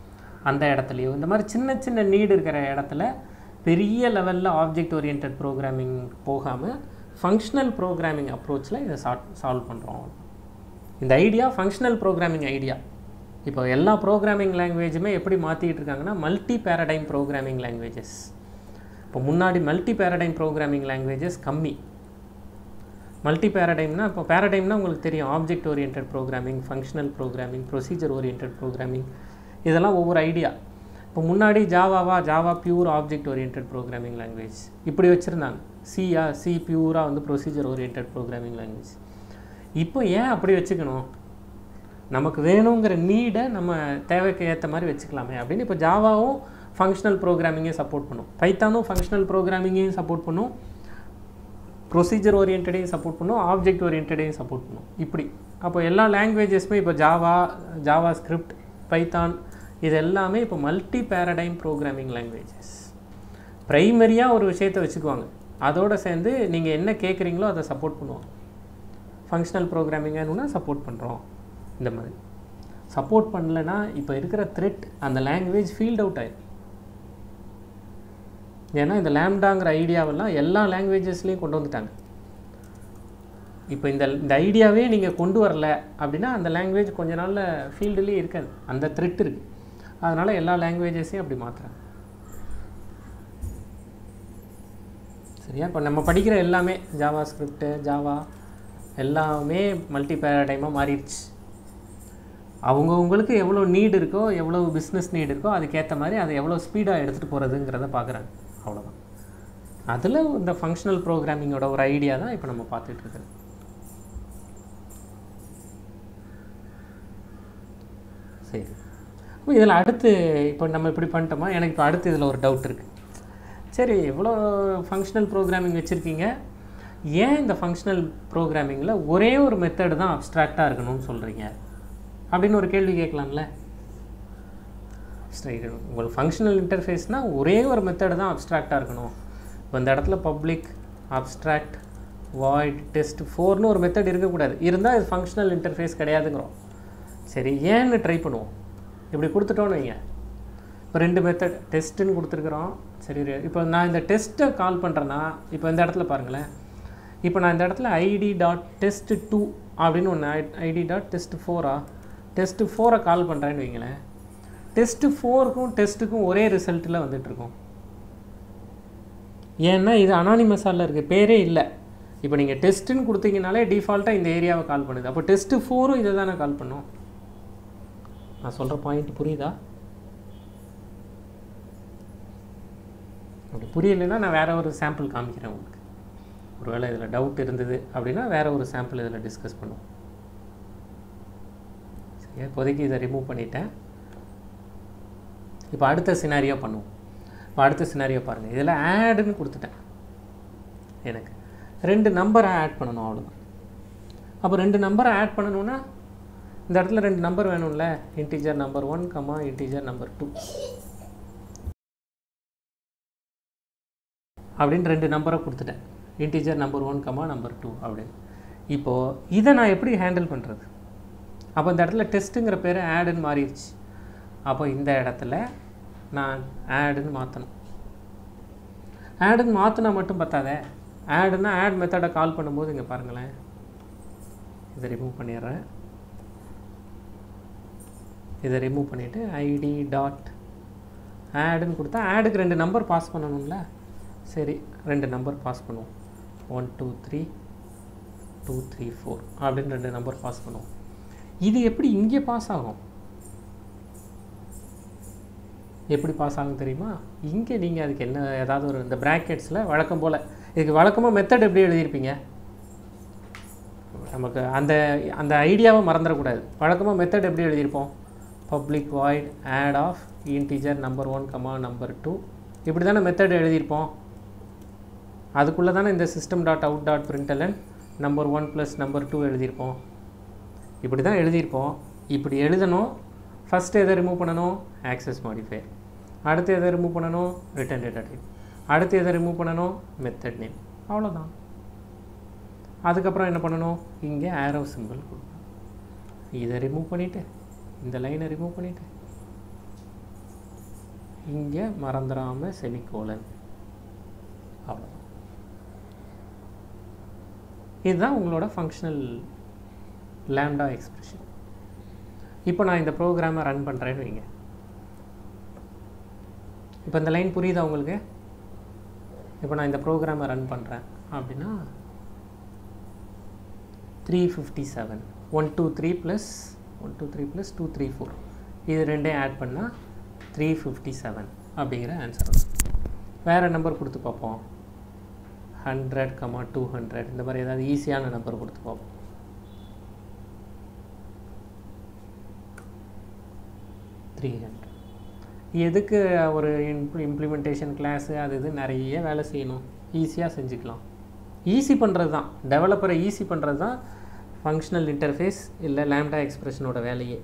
அந்த இடத்துலையோ இந்த மாதிரி சின்ன சின்ன நீடு இருக்கிற இடத்துல பெரிய லெவலில் ஆப்ஜெக்ட் ஓரியன்ட் ப்ரோக்ராமிங் போகாமல் ஃபங்க்ஷனல் ப்ரோக்ராமிங் அப்ரோச்சில் இதை சாட் சால்வ் பண்ணுறோம் இந்த ஐடியா ஃபங்க்ஷனல் ப்ரோக்ராமிங் ஐடியா இப்போ எல்லா ப்ரோக்ராமிங் லாங்குவேஜுமே எப்படி மாற்றிக்கிட்டு இருக்காங்கன்னா மல்டி பேரடைம் ப்ரோக்ராமிங் லாங்குவேஜஸ் இப்போ முன்னாடி மல்டி பேரடைம் ப்ரோக்ராமிங் லாங்குவேஜஸ் கம்மி மல்டி பேரடைம்னா இப்போ பேரடைம்னா உங்களுக்கு தெரியும் object orient programming functional programming procedure orient programming இதெல்லாம் ஒவ்வொரு ஐடியா இப்போ முன்னாடி ஜாவாவா Java pure object orient programming language இப்படி வச்சுருந்தாங்க சியா சி பியூராக வந்து ப்ரொசீஜர் ஓரியன்ட் ப்ரோக்ராமிங் லாங்குவேஜ் இப்போ ஏன் அப்படி வச்சுக்கணும் நமக்கு வேணுங்கிற நீடை நம்ம தேவைக்கு ஏற்ற மாதிரி வச்சுக்கலாமே அப்படின்னு இப்போ ஜாவாவும் ஃபங்க்ஷனல் ப்ரோக்ராமிங்கே சப்போர்ட் பண்ணும் பைத்தானும் ஃபங்க்ஷனல் ப்ரோக்ராமிங்கையும் சப்போர்ட் பண்ணும் ப்ரொசீஜர் ஓரியன்டையும் சப்போர்ட் பண்ணும் ஆப்ஜெக்ட் ஓரியன்டையும் சப்போர்ட் பண்ணும் இப்படி அப்போ எல்லா லாங்குவேஜஸ்மே இப்போ ஜாவா ஜாவா ஸ்கிரிப்ட் பைத்தான் இது எல்லாமே இப்போ மல்டி பேரடைம் ப்ரோக்ராமிங் லாங்குவேஜஸ் ப்ரைமரியாக ஒரு விஷயத்தை வச்சுக்குவாங்க அதோடு சேர்ந்து நீங்கள் என்ன கேட்குறீங்களோ அதை சப்போர்ட் பண்ணுவாங்க ஃபங்க்ஷனல் ப்ரோக்ராமிங்னா சப்போர்ட் பண்ணுறோம் இந்த மாதிரி சப்போர்ட் பண்ணலைன்னா இப்போ இருக்கிற த்ரெட் அந்த லாங்குவேஜ் ஃபீல்ட் அவுட் ஆயிடும் ஏன்னா இந்த லேம்டாங்கிற ஐடியாவெல்லாம் எல்லா லாங்குவேஜஸ்லேயும் கொண்டு வந்துட்டாங்க இப்போ இந்த இந்த ஐடியாவே நீங்கள் கொண்டு வரல அப்படின்னா அந்த லாங்குவேஜ் கொஞ்ச நாளில் ஃபீல்டுலேயே இருக்காது அந்த த்ரெட் இருக்குது அதனால் எல்லா லாங்குவேஜஸையும் அப்படி மாற்றுறாங்க சரியா இப்போ நம்ம படிக்கிற எல்லாமே ஜாவா ஸ்கிரிப்டு ஜாவா எல்லாமே மல்டி பேரடைமாக மாறிடுச்சு அவங்கவுங்களுக்கு எவ்வளோ நீடு இருக்கோ எவ்வளோ பிஸ்னஸ் நீடு இருக்கோ அதுக்கேற்ற மாதிரி அதை எவ்வளோ ஸ்பீடாக எடுத்துகிட்டு போகிறதுங்கிறத பார்க்குறாங்க அவ்வளோதான் அதில் இந்த ஃபங்க்ஷனல் ப்ரோக்ராமிங்கோட ஒரு ஐடியா தான் இப்போ நம்ம பார்த்துட்டு இருக்கிறது சரி அப்போ இதில் அடுத்து இப்போ நம்ம இப்படி பண்ணிட்டோமா எனக்கு இப்போ அடுத்து இதில் ஒரு டவுட் இருக்குது சரி இவ்வளோ ஃபங்க்ஷனல் ப்ரோக்ராமிங் வச்சுருக்கீங்க ஏன் இந்த ஃபங்க்ஷனல் ப்ரோக்ராமிங்கில் ஒரே ஒரு மெத்தடு தான் அப்ஸ்ட்ராக்டாக இருக்கணும்னு சொல்கிறீங்க அப்படின்னு ஒரு கேள்வி கேட்கலாம்ல சரி, உங்களுக்கு ஃபங்க்ஷனல் இன்டர்ஃபேஸ்னால் ஒரே ஒரு மெத்தடு தான் அப்ஸ்ட்ராக்டாக இருக்கணும் இப்போ இந்த இடத்துல பப்ளிக் அப்ஸ்ட்ராக்ட் வாய்ட் டெஸ்ட் ஃபோர்னு ஒரு மெத்தட் இருக்கக்கூடாது இருந்தால் இது ஃபங்க்ஷனல் இன்டர்ஃபேஸ் கிடையாதுங்கிறோம் சரி ஏன்னு ட்ரை பண்ணுவோம் இப்படி கொடுத்துட்டோன்னு வைங்க இப்போ ரெண்டு மெத்தட் டெஸ்ட்டுன்னு கொடுத்துருக்குறோம் சரி ரெ- இப்போ நான் இந்த டெஸ்ட்டை கால் பண்ணுறேன்னா இப்போ இந்த இடத்துல பாருங்களேன் இப்போ நான் இந்த இடத்துல ஐடி டாட் டெஸ்ட் டூ அப்படின்னு ஒன்று ஐடி டாட் டெஸ்ட் ஃபோரா டெஸ்ட்டு ஃபோரை கால் பண்ணுறேன்னு வைங்களேன் டெஸ்ட்டு ஃபோருக்கும் டெஸ்ட்டுக்கும் ஒரே ரிசல்ட்டில் வந்துட்டுருக்கும் ஏன்னா இது அனானிமஸால இருக்குது பேரே இல்லை இப்போ நீங்கள் டெஸ்ட்டுன்னு கொடுத்தீங்கனாலே டிஃபால்ட்டாக இந்த ஏரியாவை கால் பண்ணுது அப்போ டெஸ்ட்டு ஃபோரும் இதை தானே கால் பண்ணும் நான் சொல்கிற பாயிண்ட் புரியுதா அப்படி புரியலைன்னா நான் வேற ஒரு சாம்பிள் காமிக்கிறேன் உங்களுக்கு ஒருவேளை இதில் டவுட் இருந்தது அப்படின்னா வேற ஒரு சாம்பிள் இதில் டிஸ்கஸ் பண்ணுவோம் சரியா இப்போதைக்கு இதை ரிமூவ் பண்ணிட்டேன் இப்போ அடுத்த சினாரியோ பண்ணுவோம் இப்போ அடுத்த சினாரியோ பாருங்கள் இதில் ஆடுன்னு கொடுத்துட்டேன் எனக்கு ரெண்டு நம்பரை ஆட் பண்ணணும் அவ்வளோதான் அப்போ ரெண்டு நம்பரை ஆட் பண்ணணும்னா இந்த இடத்துல ரெண்டு நம்பர் வேணும்ல integer number one comma integer number two அப்படின்னு ரெண்டு நம்பரை கொடுத்துட்டேன் integer number one comma number two அப்படின்னு இப்போது இதை நான் எப்படி ஹேண்டில் பண்ணுறது அப்போ இந்த இடத்துல டெஸ்ட்டுங்கிற பேர் ஆடுன்னு மாறிடுச்சு அப்போ இந்த இடத்துல நான் ஆடுன்னு மாற்றணும் ஆடுன்னு மாற்றினா மட்டும் பத்தாதே ஆடுன்னா ஆட் மெத்தடை கால் பண்ணும்போது இங்கே பாருங்களேன் இதை ரிமூவ் பண்ணிடுறேன் இதை ரிமூவ் பண்ணிவிட்டு ஐடி டாட் ஆடுன்னு கொடுத்தா ஆடுக்கு ரெண்டு நம்பர் பாஸ் பண்ணணும்ல சரி ரெண்டு நம்பர் பாஸ் பண்ணுவோம் one two three two three four அப்படின்னு ரெண்டு நம்பர் பாஸ் பண்ணுவோம் இது எப்படி இங்கே பாஸ் ஆகும் எப்படி பாஸ் ஆகும் தெரியுமா இங்கே நீங்கள் அதுக்கு என்ன ஏதாவது ஒரு இந்த ப்ராக்கெட்ஸில் வழக்கம் போல் இதுக்கு வழக்கமாக மெத்தட் எப்படி எழுதியிருப்பீங்க நமக்கு அந்த அந்த ஐடியாவை மறந்துடக்கூடாது வழக்கமாக மெத்தட் எப்படி எழுதியிருப்போம் public void add of integer number one comma number two இப்படி தானே மெத்தட் எழுதியிருப்போம் அதுக்குள்ளே தானே இந்த system dot out dot println number one plus number two எழுதியிருப்போம் இப்படி தான் எழுதியிருப்போம் இப்படி எழுதணும் ஃபஸ்ட்டு எதை ரிமூவ் பண்ணணும் ஆக்சஸ் மாடிஃபையர் அடுத்து எதை ரிமூவ் பண்ணணும் ரிட்டன் டேட்டா டைப் அடுத்து எதை ரிமூவ் பண்ணணும் மெத்தட் நேம் அவ்வளோதான் அதுக்கப்புறம் என்ன பண்ணணும் இங்கே ஆரோ சிம்பிள் கொடுக்கணும் இதை ரிமூவ் பண்ணிவிட்டு இந்த லைனை ரிமூவ் பண்ணிவிட்டு இங்கே மறந்துடாமல் செமிகோலன் அவ்வளோ இதுதான் உங்களோட ஃபங்க்ஷனல் லேம்டா எக்ஸ்பிரஷன் இப்போ நான் இந்த ப்ரோக்ராமை ரன் பண்ணுறேன்னு வைங்க இப்போ இந்த லைன் புரியுதா உங்களுக்கு இப்போ நான் இந்த ப்ரோக்ராமை ரன் பண்ணுறேன் அப்படின்னா three fifty seven one two three plus one two three plus two three four இது ரெண்டையும் ஆட் பண்ணால் த்ரீ ஃபிஃப்டி செவன் அப்படிங்கிற ஆன்சர் வரும் வேறு நம்பர் கொடுத்து பார்ப்போம் ஹண்ட்ரட் கமா டூ ஹண்ட்ரட் இந்த மாதிரி ஏதாவது ஈஸியான நம்பர் கொடுத்து பார்ப்போம் த்ரீ ஹண்ட்ரட் எதுக்கு ஒரு இம்ப்ளிமெண்டேஷன் கிளாஸு அது இது நிறைய வேலை செய்யணும் ஈஸியாக செஞ்சுக்கலாம் ஈஸி பண்ணுறது தான் டெவலப்பரை ஈஸி பண்ணுறது தான் ஃபங்க்ஷனல் இன்டர்ஃபேஸ் இல்லை லேம்டா எக்ஸ்பிரஷனோட வேலையே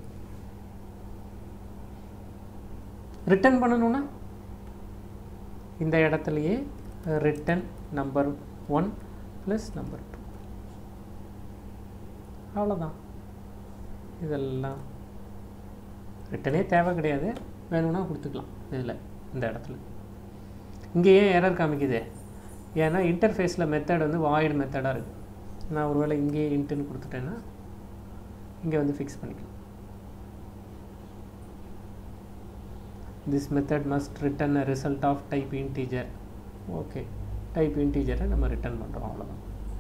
ரிட்டர்ன் பண்ணணும்னா இந்த இடத்துலையே return number one plus number two அவ்வளோதான் இதெல்லாம் ரிட்டனே தேவை கிடையாது வேணும்னா கொடுத்துக்கலாம் இதில் இந்த இடத்துல இங்கே ஏன் எரர் காமிக்குது ஏன்னா இன்டர்ஃபேஸில் மெத்தட் வந்து வாய்டு மெத்தடாக இருக்குது நான் ஒருவேளை இங்கேயே இன்ட்டுன்னு கொடுத்துட்டேன்னா இங்கே வந்து ஃபிக்ஸ் பண்ணிக்கலாம் this method must return a result of type integer okay type இன்டீஜரை நம்ம ரிட்டர்ன் பண்ணுறோம் அவ்வளோதான்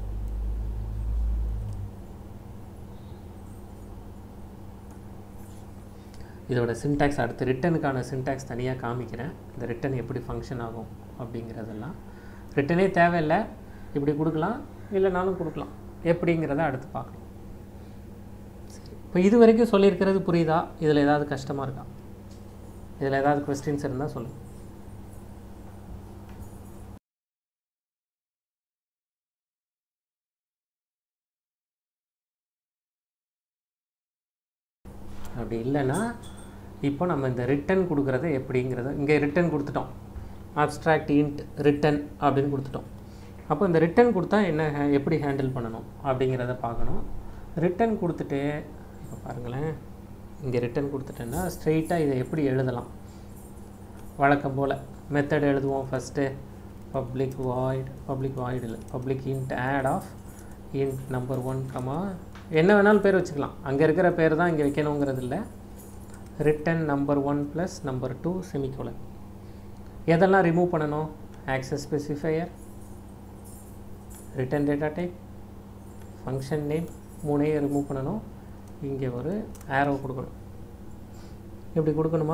இதோட சின்டாக்ஸ் அடுத்து ரிட்டனுக்கான சின்டாக்ஸ் தனியாக காமிக்கிறேன் இந்த ரிட்டன் எப்படி ஃபங்க்ஷன் ஆகும் அப்படிங்கிறதெல்லாம் ரிட்டனே தேவையில்லை இப்படி கொடுக்கலாம் இல்லைனாலும் கொடுக்கலாம் எப்படிங்கிறத அடுத்து பார்க்கலாம் சரி இப்போ இது வரைக்கும் சொல்லியிருக்கிறது புரியுதா இதில் ஏதாவது கஷ்டமாக இருக்கா இதில் ஏதாவது கொஸ்டின்ஸ் இருந்தால் சொல்லுங்கள் அப்படி இல்லைன்னா இப்போ நம்ம இந்த ரிட்டன் கொடுக்குறத எப்படிங்கிறத இங்கே ரிட்டன் கொடுத்துட்டோம் அப்ஸ்ட்ராக்ட் இன்ட் ரிட்டன் அப்படின்னு கொடுத்துட்டோம் அப்போ இந்த ரிட்டன் கொடுத்தா என்ன ஹே- எப்படி ஹேண்டில் பண்ணணும் அப்படிங்கிறத பார்க்கணும் ரிட்டன் கொடுத்துட்டு இப்போ பாருங்களேன் இங்கே ரிட்டன் கொடுத்துட்டேன்னா ஸ்ட்ரெயிட்டாக இதை எப்படி எழுதலாம் வழக்கம் போல் மெத்தட் எழுதுவோம் first public void public void இல்லை public int add of int number one comma என்ன வேணாலும் பேர் வச்சுக்கலாம் அங்கே இருக்கிற பேர் தான் இங்கே வைக்கணுங்கிறது இல்லை return number one plus number two semicolon எதெல்லாம் ரிமூவ் பண்ணணும் access specifier return data type function name மூணையும் ரிமூவ் பண்ணணும் இங்கே ஒரு ஆரோ கொடுக்கணும் இப்படி கொடுக்கணுமா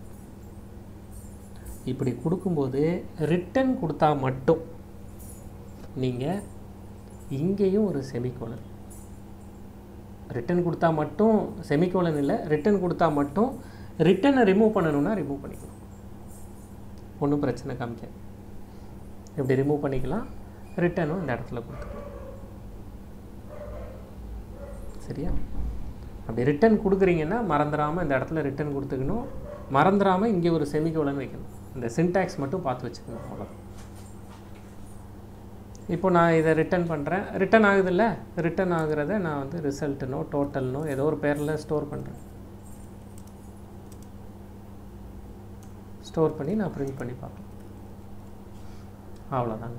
இப்படி கொடுக்கும்போது ரிட்டன் கொடுத்தா மட்டும் நீங்கள் இங்கேயும் ஒரு செமிகோலன் ரிட்டன் கொடுத்தா மட்டும் செமிகோலன் இல்லை ரிட்டன் கொடுத்தா மட்டும் ரிட்டனை ரிமூவ் பண்ணணும்னா ரிமூவ் பண்ணிக்கலாம் ஒன்றும் பிரச்சனை காமிக்க இப்படி ரிமூவ் பண்ணிக்கலாம் ரிட்டனும் இந்த இடத்துல கொடுத்துக்கலாம் சரியா அப்படி ரிட்டன் கொடுக்குறீங்கன்னா மறந்துடாமல் இந்த இடத்துல ரிட்டன் கொடுத்துக்கணும் மறந்துடாமல் இங்கே ஒரு செமிகோலன் வைக்கணும் இந்த சின்டாக்ஸ் மட்டும் பார்த்து வச்சுக்கணும் அவ்வளோதான் இப்போ நான் இதை ரிட்டர்ன் பண்ணுறேன் ரிட்டர்ன் ஆகுதுல்ல ரிட்டர்ன் ஆகுறத நான் வந்து ரிசல்ட்டுனோ டோட்டல்னோ ஏதோ ஒரு பேரில் ஸ்டோர் பண்ணுறேன் ஸ்டோர் பண்ணி நான் பிரிண்ட் பண்ணி பார்ப்பேன் அவ்வளோதாங்க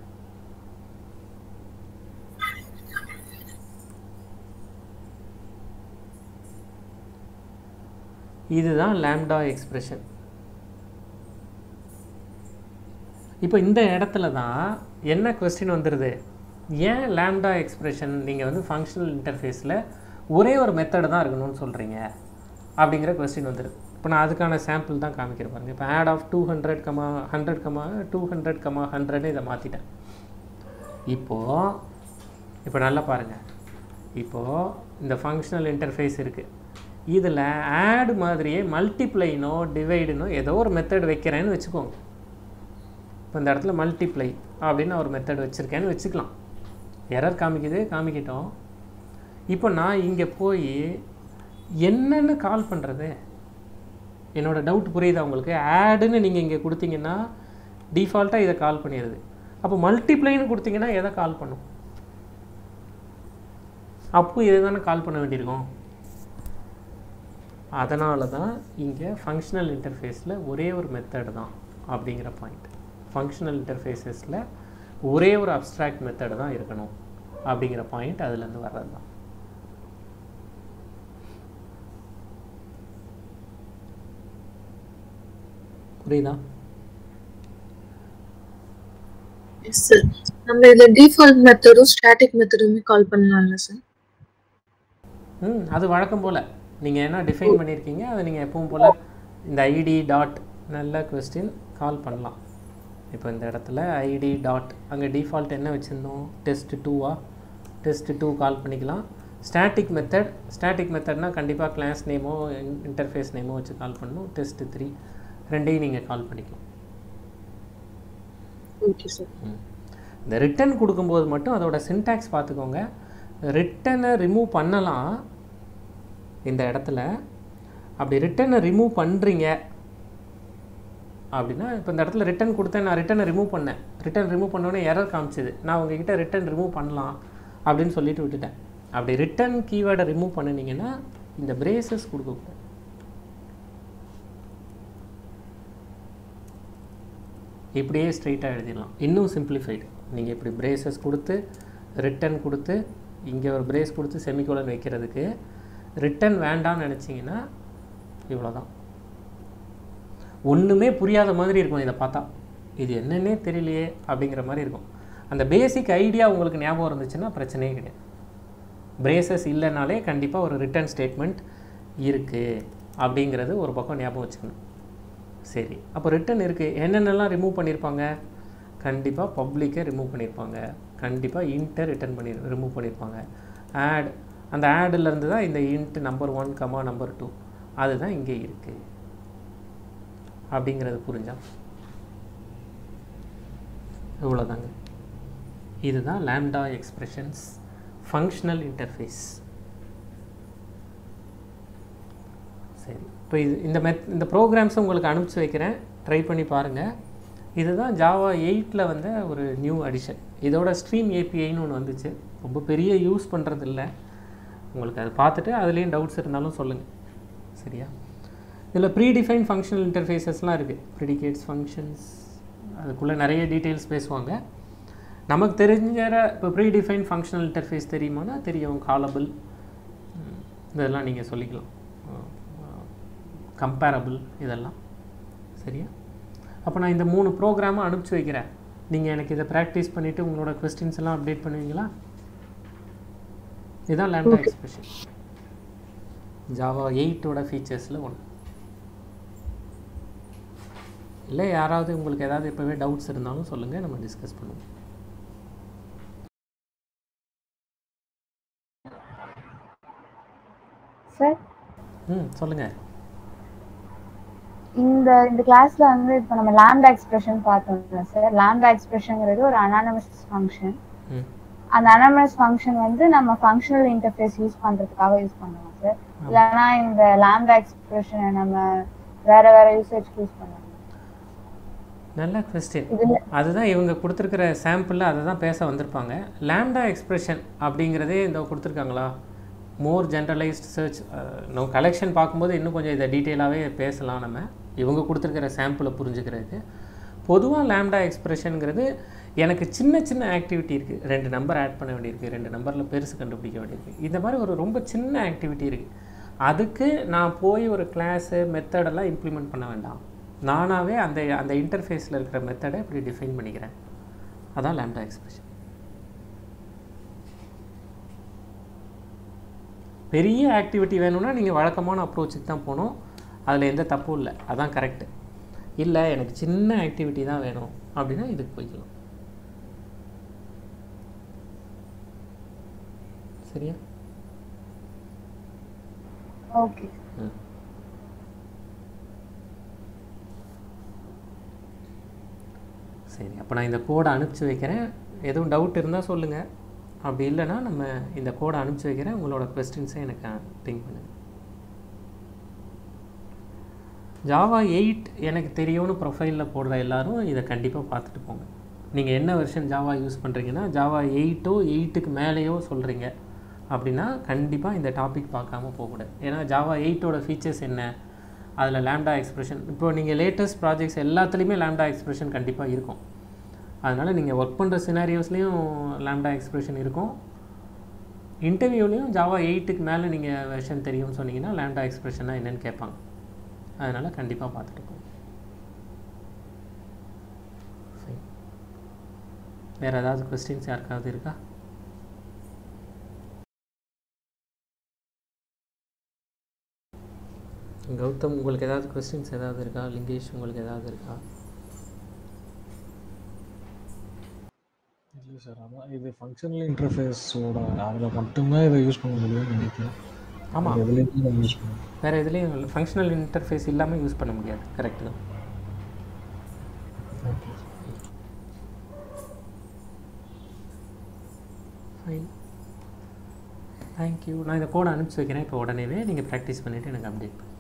இதுதான் லேம்டா எக்ஸ்பிரஷன் இப்போ இந்த இடத்துல தான் என்ன கொஸ்டின் வந்துடுது ஏன் லேம்டா எக்ஸ்பிரஷன் நீங்கள் வந்து ஃபங்க்ஷனல் இன்டர்ஃபேஸில் ஒரே ஒரு மெத்தடு தான் இருக்கணும்னு சொல்கிறீங்க அப்படிங்கிற கொஸ்டின் வந்துடுது இப்போ நான் அதுக்கான சாம்பிள் தான் காமிக்கிறேன் பாருங்க இப்போ add of two hundred comma hundred comma two hundred comma ஹண்ட்ரட்னு இதை மாற்றிட்டேன் இப்போது இப்போ நல்லா பாருங்கள் இப்போது இந்த ஃபங்க்ஷனல் இன்டர்ஃபேஸ் இருக்குது இதில் ஆட் மாதிரியே மல்டிப்ளைனோ டிவைடுனோ ஏதோ ஒரு மெத்தட் வைக்கிறேன்னு வச்சுக்கோங்க இப்போ இந்த இடத்துல மல்டிப்ளை அப்படின்னு ஒரு மெத்தட் வச்சுருக்கேன்னு வச்சுக்கலாம் எரர் காமிக்குது காமிக்கிட்டோம் இப்போ நான் இங்கே போய் என்னன்னு கால் பண்ணுறது என்னோட டவுட் புரியுதா உங்களுக்கு ஆடுன்னு நீங்கள் இங்கே கொடுத்தீங்கன்னா டிஃபால்ட்டாக இதை கால் பண்ணிடுது அப்போ மல்டிப்ளைன்னு கொடுத்தீங்கன்னா எதை கால் பண்ணும் அப்போ இதை தானே கால் பண்ண வேண்டியிருக்கும் அதனால தான் இங்கே ஃபங்க்ஷனல் இன்டர்ஃபேஸில் ஒரே ஒரு மெத்தட் தான் அப்படிங்கிற பாயிண்ட் ஃபங்க்ஷனல் இன்டர்ஃபேஸஸில் ஒரே ஒரு அப்ஸ்ட்ராக்ட் மெத்தட் தான் இருக்கணும் அப்படிங்கிற பாயிண்ட் அதுலேருந்து வர்றது தான் புரியுதா எஸ் சார் நம்ம இதுல டிஃபால்ட் மெத்தடும் ஸ்டாட்டிக் மெத்தடுமே கால் பண்ணலாம்ல சார் ம் அது வழக்கம் போல் நீங்கள் என்ன டிஃபைன் பண்ணியிருக்கீங்க அதை நீங்கள் எப்பவும் போல் இந்த ஐடி டாட் நல்ல கொஸ்டின் கால் பண்ணலாம் இப்போ இந்த இடத்துல ஐடி டாட் அங்கே டிஃபால்ட் என்ன வச்சுருந்தோம் டெஸ்ட் டூவா டெஸ்ட் டூ கால் பண்ணிக்கலாம் ஸ்டாட்டிக் மெத்தட் ஸ்டாட்டிக் மெத்தட்னா கண்டிப்பாக கிளாஸ் நேமோ இன்டர்ஃபேஸ் நேமோ வச்சு கால் பண்ணணும் டெஸ்ட் த்ரீ ரெண்டையும் நீங்கள் கால் பண்ணிக்கலாம் ஓகே சார் இந்த ரிட்டன் கொடுக்கும்போது மட்டும் அதோட சின்டாக்ஸ் பார்த்துக்கோங்க ரிட்டனை ரிமூவ் பண்ணலாம் இந்த இடத்துல அப்படி ரிட்டனை ரிமூவ் பண்ணுறீங்க அப்படின்னா இப்போ இந்த இடத்துல ரிட்டன் கொடுத்தேன் நான் ரிட்டனை ரிமூவ் பண்ணேன் ரிட்டன் ரிமூவ் பண்ணோடனே எரர் காமிச்சது நான் உங்ககிட்ட ரிட்டன் ரிமூவ் பண்ணலாம் அப்படின்னு சொல்லிட்டு விட்டுட்டேன் அப்படி ரிட்டன் கீவேர்டை ரிமூவ் பண்ணினீங்கன்னா இந்த பிரேசஸ் கொடுக்கக்கூடாது இப்படியே ஸ்ட்ரைட்டாக எழுதிடலாம் இன்னும் சிம்பிளிஃபைடு நீங்கள் இப்படி பிரேசஸ் கொடுத்து ரிட்டன் கொடுத்து இங்கே ஒரு பிரேஸ் கொடுத்து செமிகோலன் வைக்கிறதுக்கு ரிட்டன் வேண்டாம்னு நினச்சிங்கன்னா இவ்வளோதான் ஒன்றுமே புரியாத மாதிரி இருக்கும் இதை பார்த்தா இது என்னன்னே தெரியலையே அப்படிங்கிற மாதிரி இருக்கும் அந்த பேசிக் ஐடியா உங்களுக்கு ஞாபகம் இருந்துச்சுன்னா பிரச்சனையே கிடையாது பிரேசஸ் இல்லைனாலே கண்டிப்பாக ஒரு ரிட்டர்ன் ஸ்டேட்மெண்ட் இருக்குது அப்படிங்கிறது ஒரு பக்கம் ஞாபகம் வச்சுக்கணும் சரி அப்போ ரிட்டன் இருக்குது என்னென்னலாம் ரிமூவ் பண்ணியிருப்பாங்க கண்டிப்பாக பப்ளிக்கை ரிமூவ் பண்ணியிருப்பாங்க கண்டிப்பாக இன்ட்டை ரிட்டர்ன் பண்ணி ரிமூவ் பண்ணியிருப்பாங்க ஆட் அந்த ஆட்லேருந்து தான் இந்த int number one comma number two அதுதான் இங்கே இருக்குது அப்படிங்கிறது புரிஞ்சா இவ்வளோதாங்க இதுதான் லேம்டா எக்ஸ்பிரஷன்ஸ் ஃபங்க்ஷனல் இன்டர்ஃபேஸ் சரி இப்போ இது இந்த மெத் இந்த ப்ரோக்ராம்ஸை உங்களுக்கு அனுப்பிச்சி வைக்கிறேன் ட்ரை பண்ணி பாருங்கள் இதுதான் ஜாவா எயிட்டில் வந்த ஒரு நியூ அடிஷன் இதோட ஸ்ட்ரீம் ஏபிஐன்னு ஒன்று வந்துச்சு ரொம்ப பெரிய யூஸ் பண்ணுறது இல்லை உங்களுக்கு அதை பார்த்துட்டு அதுலேயும் டவுட்ஸ் இருந்தாலும் சொல்லுங்கள் சரியா இதில் ப்ரீ டிஃபைன் ஃபங்க்ஷனல் இன்டர்ஃபேஸஸ்லாம் இருக்குது ப்ரிடிகேட்ஸ் ஃபங்க்ஷன்ஸ் அதுக்குள்ளே நிறைய டீட்டெயில்ஸ் பேசுவாங்க நமக்கு தெரிஞ்ச இப்போ ப்ரீ டிஃபைன் ஃபங்க்ஷனல் இன்டர்ஃபேஸ் தெரியுமானா தெரியும் காலபிள் இதெல்லாம் நீங்கள் சொல்லிக்கலாம் கம்பேரபிள் இதெல்லாம் சரியா அப்போ நான் இந்த மூணு ப்ரோக்ராமை அனுப்பிச்சி வைக்கிறேன் நீங்கள் எனக்கு இதை ப்ராக்டிஸ் பண்ணிவிட்டு உங்களோட கொஸ்டின்ஸ் எல்லாம் அப்டேட் பண்ணுவீங்களா இதுதான் லேம்டா எக்ஸ்பிரஷன் ஜாவா எயிட்டோட ஃபீச்சர்ஸில் ஒன்று இல்லை யாராவது உங்களுக்கு ஏதாவது இப்போவே டவுட்ஸ் இருந்தாலும் சொல்லுங்கள் நம்ம டிஸ்கஸ் பண்ணுவோம் சார் ம் சொல்லுங்கள் இந்த இந்த கிளாஸ்ல வந்து இப்போ நம்ம லேம்டா எக்ஸ்பிரஷன் பார்த்தோம்ல சார் லேம்டா எக்ஸ்பிரஷன்ங்கிறது ஒரு அனானமஸ் ஃபங்க்ஷன் ம் அந்த அனானமஸ் ஃபங்க்ஷன் வந்து நம்ம ஃபங்க்ஷனல் இன்டர்ஃபேஸ் யூஸ் பண்றதுக்காக யூஸ் பண்ணுவோம் சார் இல்லைன்னா இந்த லேம்டா எக்ஸ்பிரஷனை நம்ம வேற வேற யூசேஜ்க்கு யூஸ் பண்ணுவோம் நல்ல கொஸ்டின் இதுல அதுதான் இவங்க கொடுத்துருக்கிற சாம்பிளில் அதை தான் பேச வந்திருப்பாங்க லேம்டா எக்ஸ்பிரஷன் அப்படிங்கிறதே இந்த கொடுத்துருக்காங்களா மோர் ஜென்ரலைஸ்ட் சர்ச் நம்ம கலெக்ஷன் பார்க்கும்போது இன்னும் கொஞ்சம் இதை டீட்டெயிலாகவே பேசலாம் நம்ம இவங்க கொடுத்துருக்கிற சாம்பிளை புரிஞ்சுக்கிறதுக்கு பொதுவாக லேம்டா எக்ஸ்பிரஷனுங்கிறது எனக்கு சின்ன சின்ன ஆக்டிவிட்டி இருக்குது ரெண்டு நம்பர் ஆட் பண்ண வேண்டியிருக்கு ரெண்டு நம்பரில் பெருசு கண்டுபிடிக்க வேண்டியிருக்கு இந்த மாதிரி ஒரு ரொம்ப சின்ன ஆக்டிவிட்டி இருக்குது அதுக்கு நான் போய் ஒரு கிளாஸு மெத்தடெல்லாம் இம்ப்ளிமெண்ட் பண்ண வேண்டாம் நானாகவே அந்த அந்த இன்டர்ஃபேஸில் இருக்கிற மெத்தடை இப்படி டிஃபைன் பண்ணிக்கிறேன் அதான் லேம்டா எக்ஸ்பிரஷன் பெரிய ஆக்டிவிட்டி வேணும்னா நீங்கள் வழக்கமான அப்ரோச்சுக்கு தான் போகணும் அதில் எந்த தப்பும் இல்லை அதான் கரெக்டு இல்லை எனக்கு சின்ன ஆக்டிவிட்டி தான் வேணும் அப்படின்னா இதுக்கு போய்க்கலாம் சரியா ஓகே ம் சரி அப்போ நான் இந்த கோடை அனுப்பிச்சி வைக்கிறேன் எதுவும் டவுட் இருந்தால் சொல்லுங்கள் அப்படி இல்லைன்னா நம்ம இந்த கோடை அனுப்பிச்சி வைக்கிறேன் உங்களோட கொஸ்டின்ஸை எனக்கு திங்க் பண்ணுங்கள் ஜாவா எயிட் எனக்கு தெரியும்னு ப்ரொஃபைலில் போடுற எல்லாரும் இதை கண்டிப்பாக பார்த்துட்டு போங்க நீங்கள் என்ன வெர்ஷன் ஜாவா யூஸ் பண்ணுறீங்கன்னா ஜாவா எயிட்டோ எயிட்டுக்கு மேலேயோ சொல்கிறீங்க அப்படின்னா கண்டிப்பாக இந்த டாபிக் பார்க்காம போகக்கூடாது ஏன்னா ஜாவா எயிட்டோட ஃபீச்சர்ஸ் என்ன அதில் லேம்டா எக்ஸ்பிரஷன் இப்போ நீங்கள் லேட்டஸ்ட் ப்ராஜெக்ட்ஸ் எல்லாத்துலேயுமே லேம்டா எக்ஸ்பிரஷன் கண்டிப்பாக இருக்கும் அதனால் நீங்கள் ஒர்க் பண்ணுற சினாரியோஸ்லேயும் லேம்டா எக்ஸ்பிரஷன் இருக்கும் இன்டர்வியூலையும் ஜாவா எயிட்டுக்கு மேலே நீங்கள் வெர்ஷன் தெரியும்னு சொன்னீங்கன்னா லேம்டா எக்ஸ்பிரஷனாக என்னன்னு கேட்பாங்க அதனால் கண்டிப்பாக பார்த்துட்டு போங்க Fine. வேறு ஏதாவது கொஸ்டின்ஸ் யாருக்காவது இருக்கா கௌதம் உங்களுக்கு ஏதாவது கொஸ்டின்ஸ் ஏதாவது இருக்கா லிங்கேஷ் உங்களுக்கு ஏதாவது இருக்கா இல்லை சார் அதான் இது ஃபங்க்ஷனல் இன்டர்ஃபேஸோட அதில் மட்டும்தான் இதை யூஸ் பண்ண முடியும்னு நினைக்கிறேன் ஆமாம் எதுலேயுமே நம்ம யூஸ் பண்ணலாம் வேறு எதுலேயும் ஃபங்க்ஷனல் இன்டர்ஃபேஸ் இல்லாமல் யூஸ் பண்ண முடியாது கரெக்டு தான் ஃபைன் தேங்க்யூ நான் இந்த கோடை அனுப்பிச்சி வைக்கிறேன் இப்போ உடனேவே நீங்கள் ப்ராக்டிஸ் பண்ணிவிட்டு எனக்கு அப்டேட் பண்ணுங்க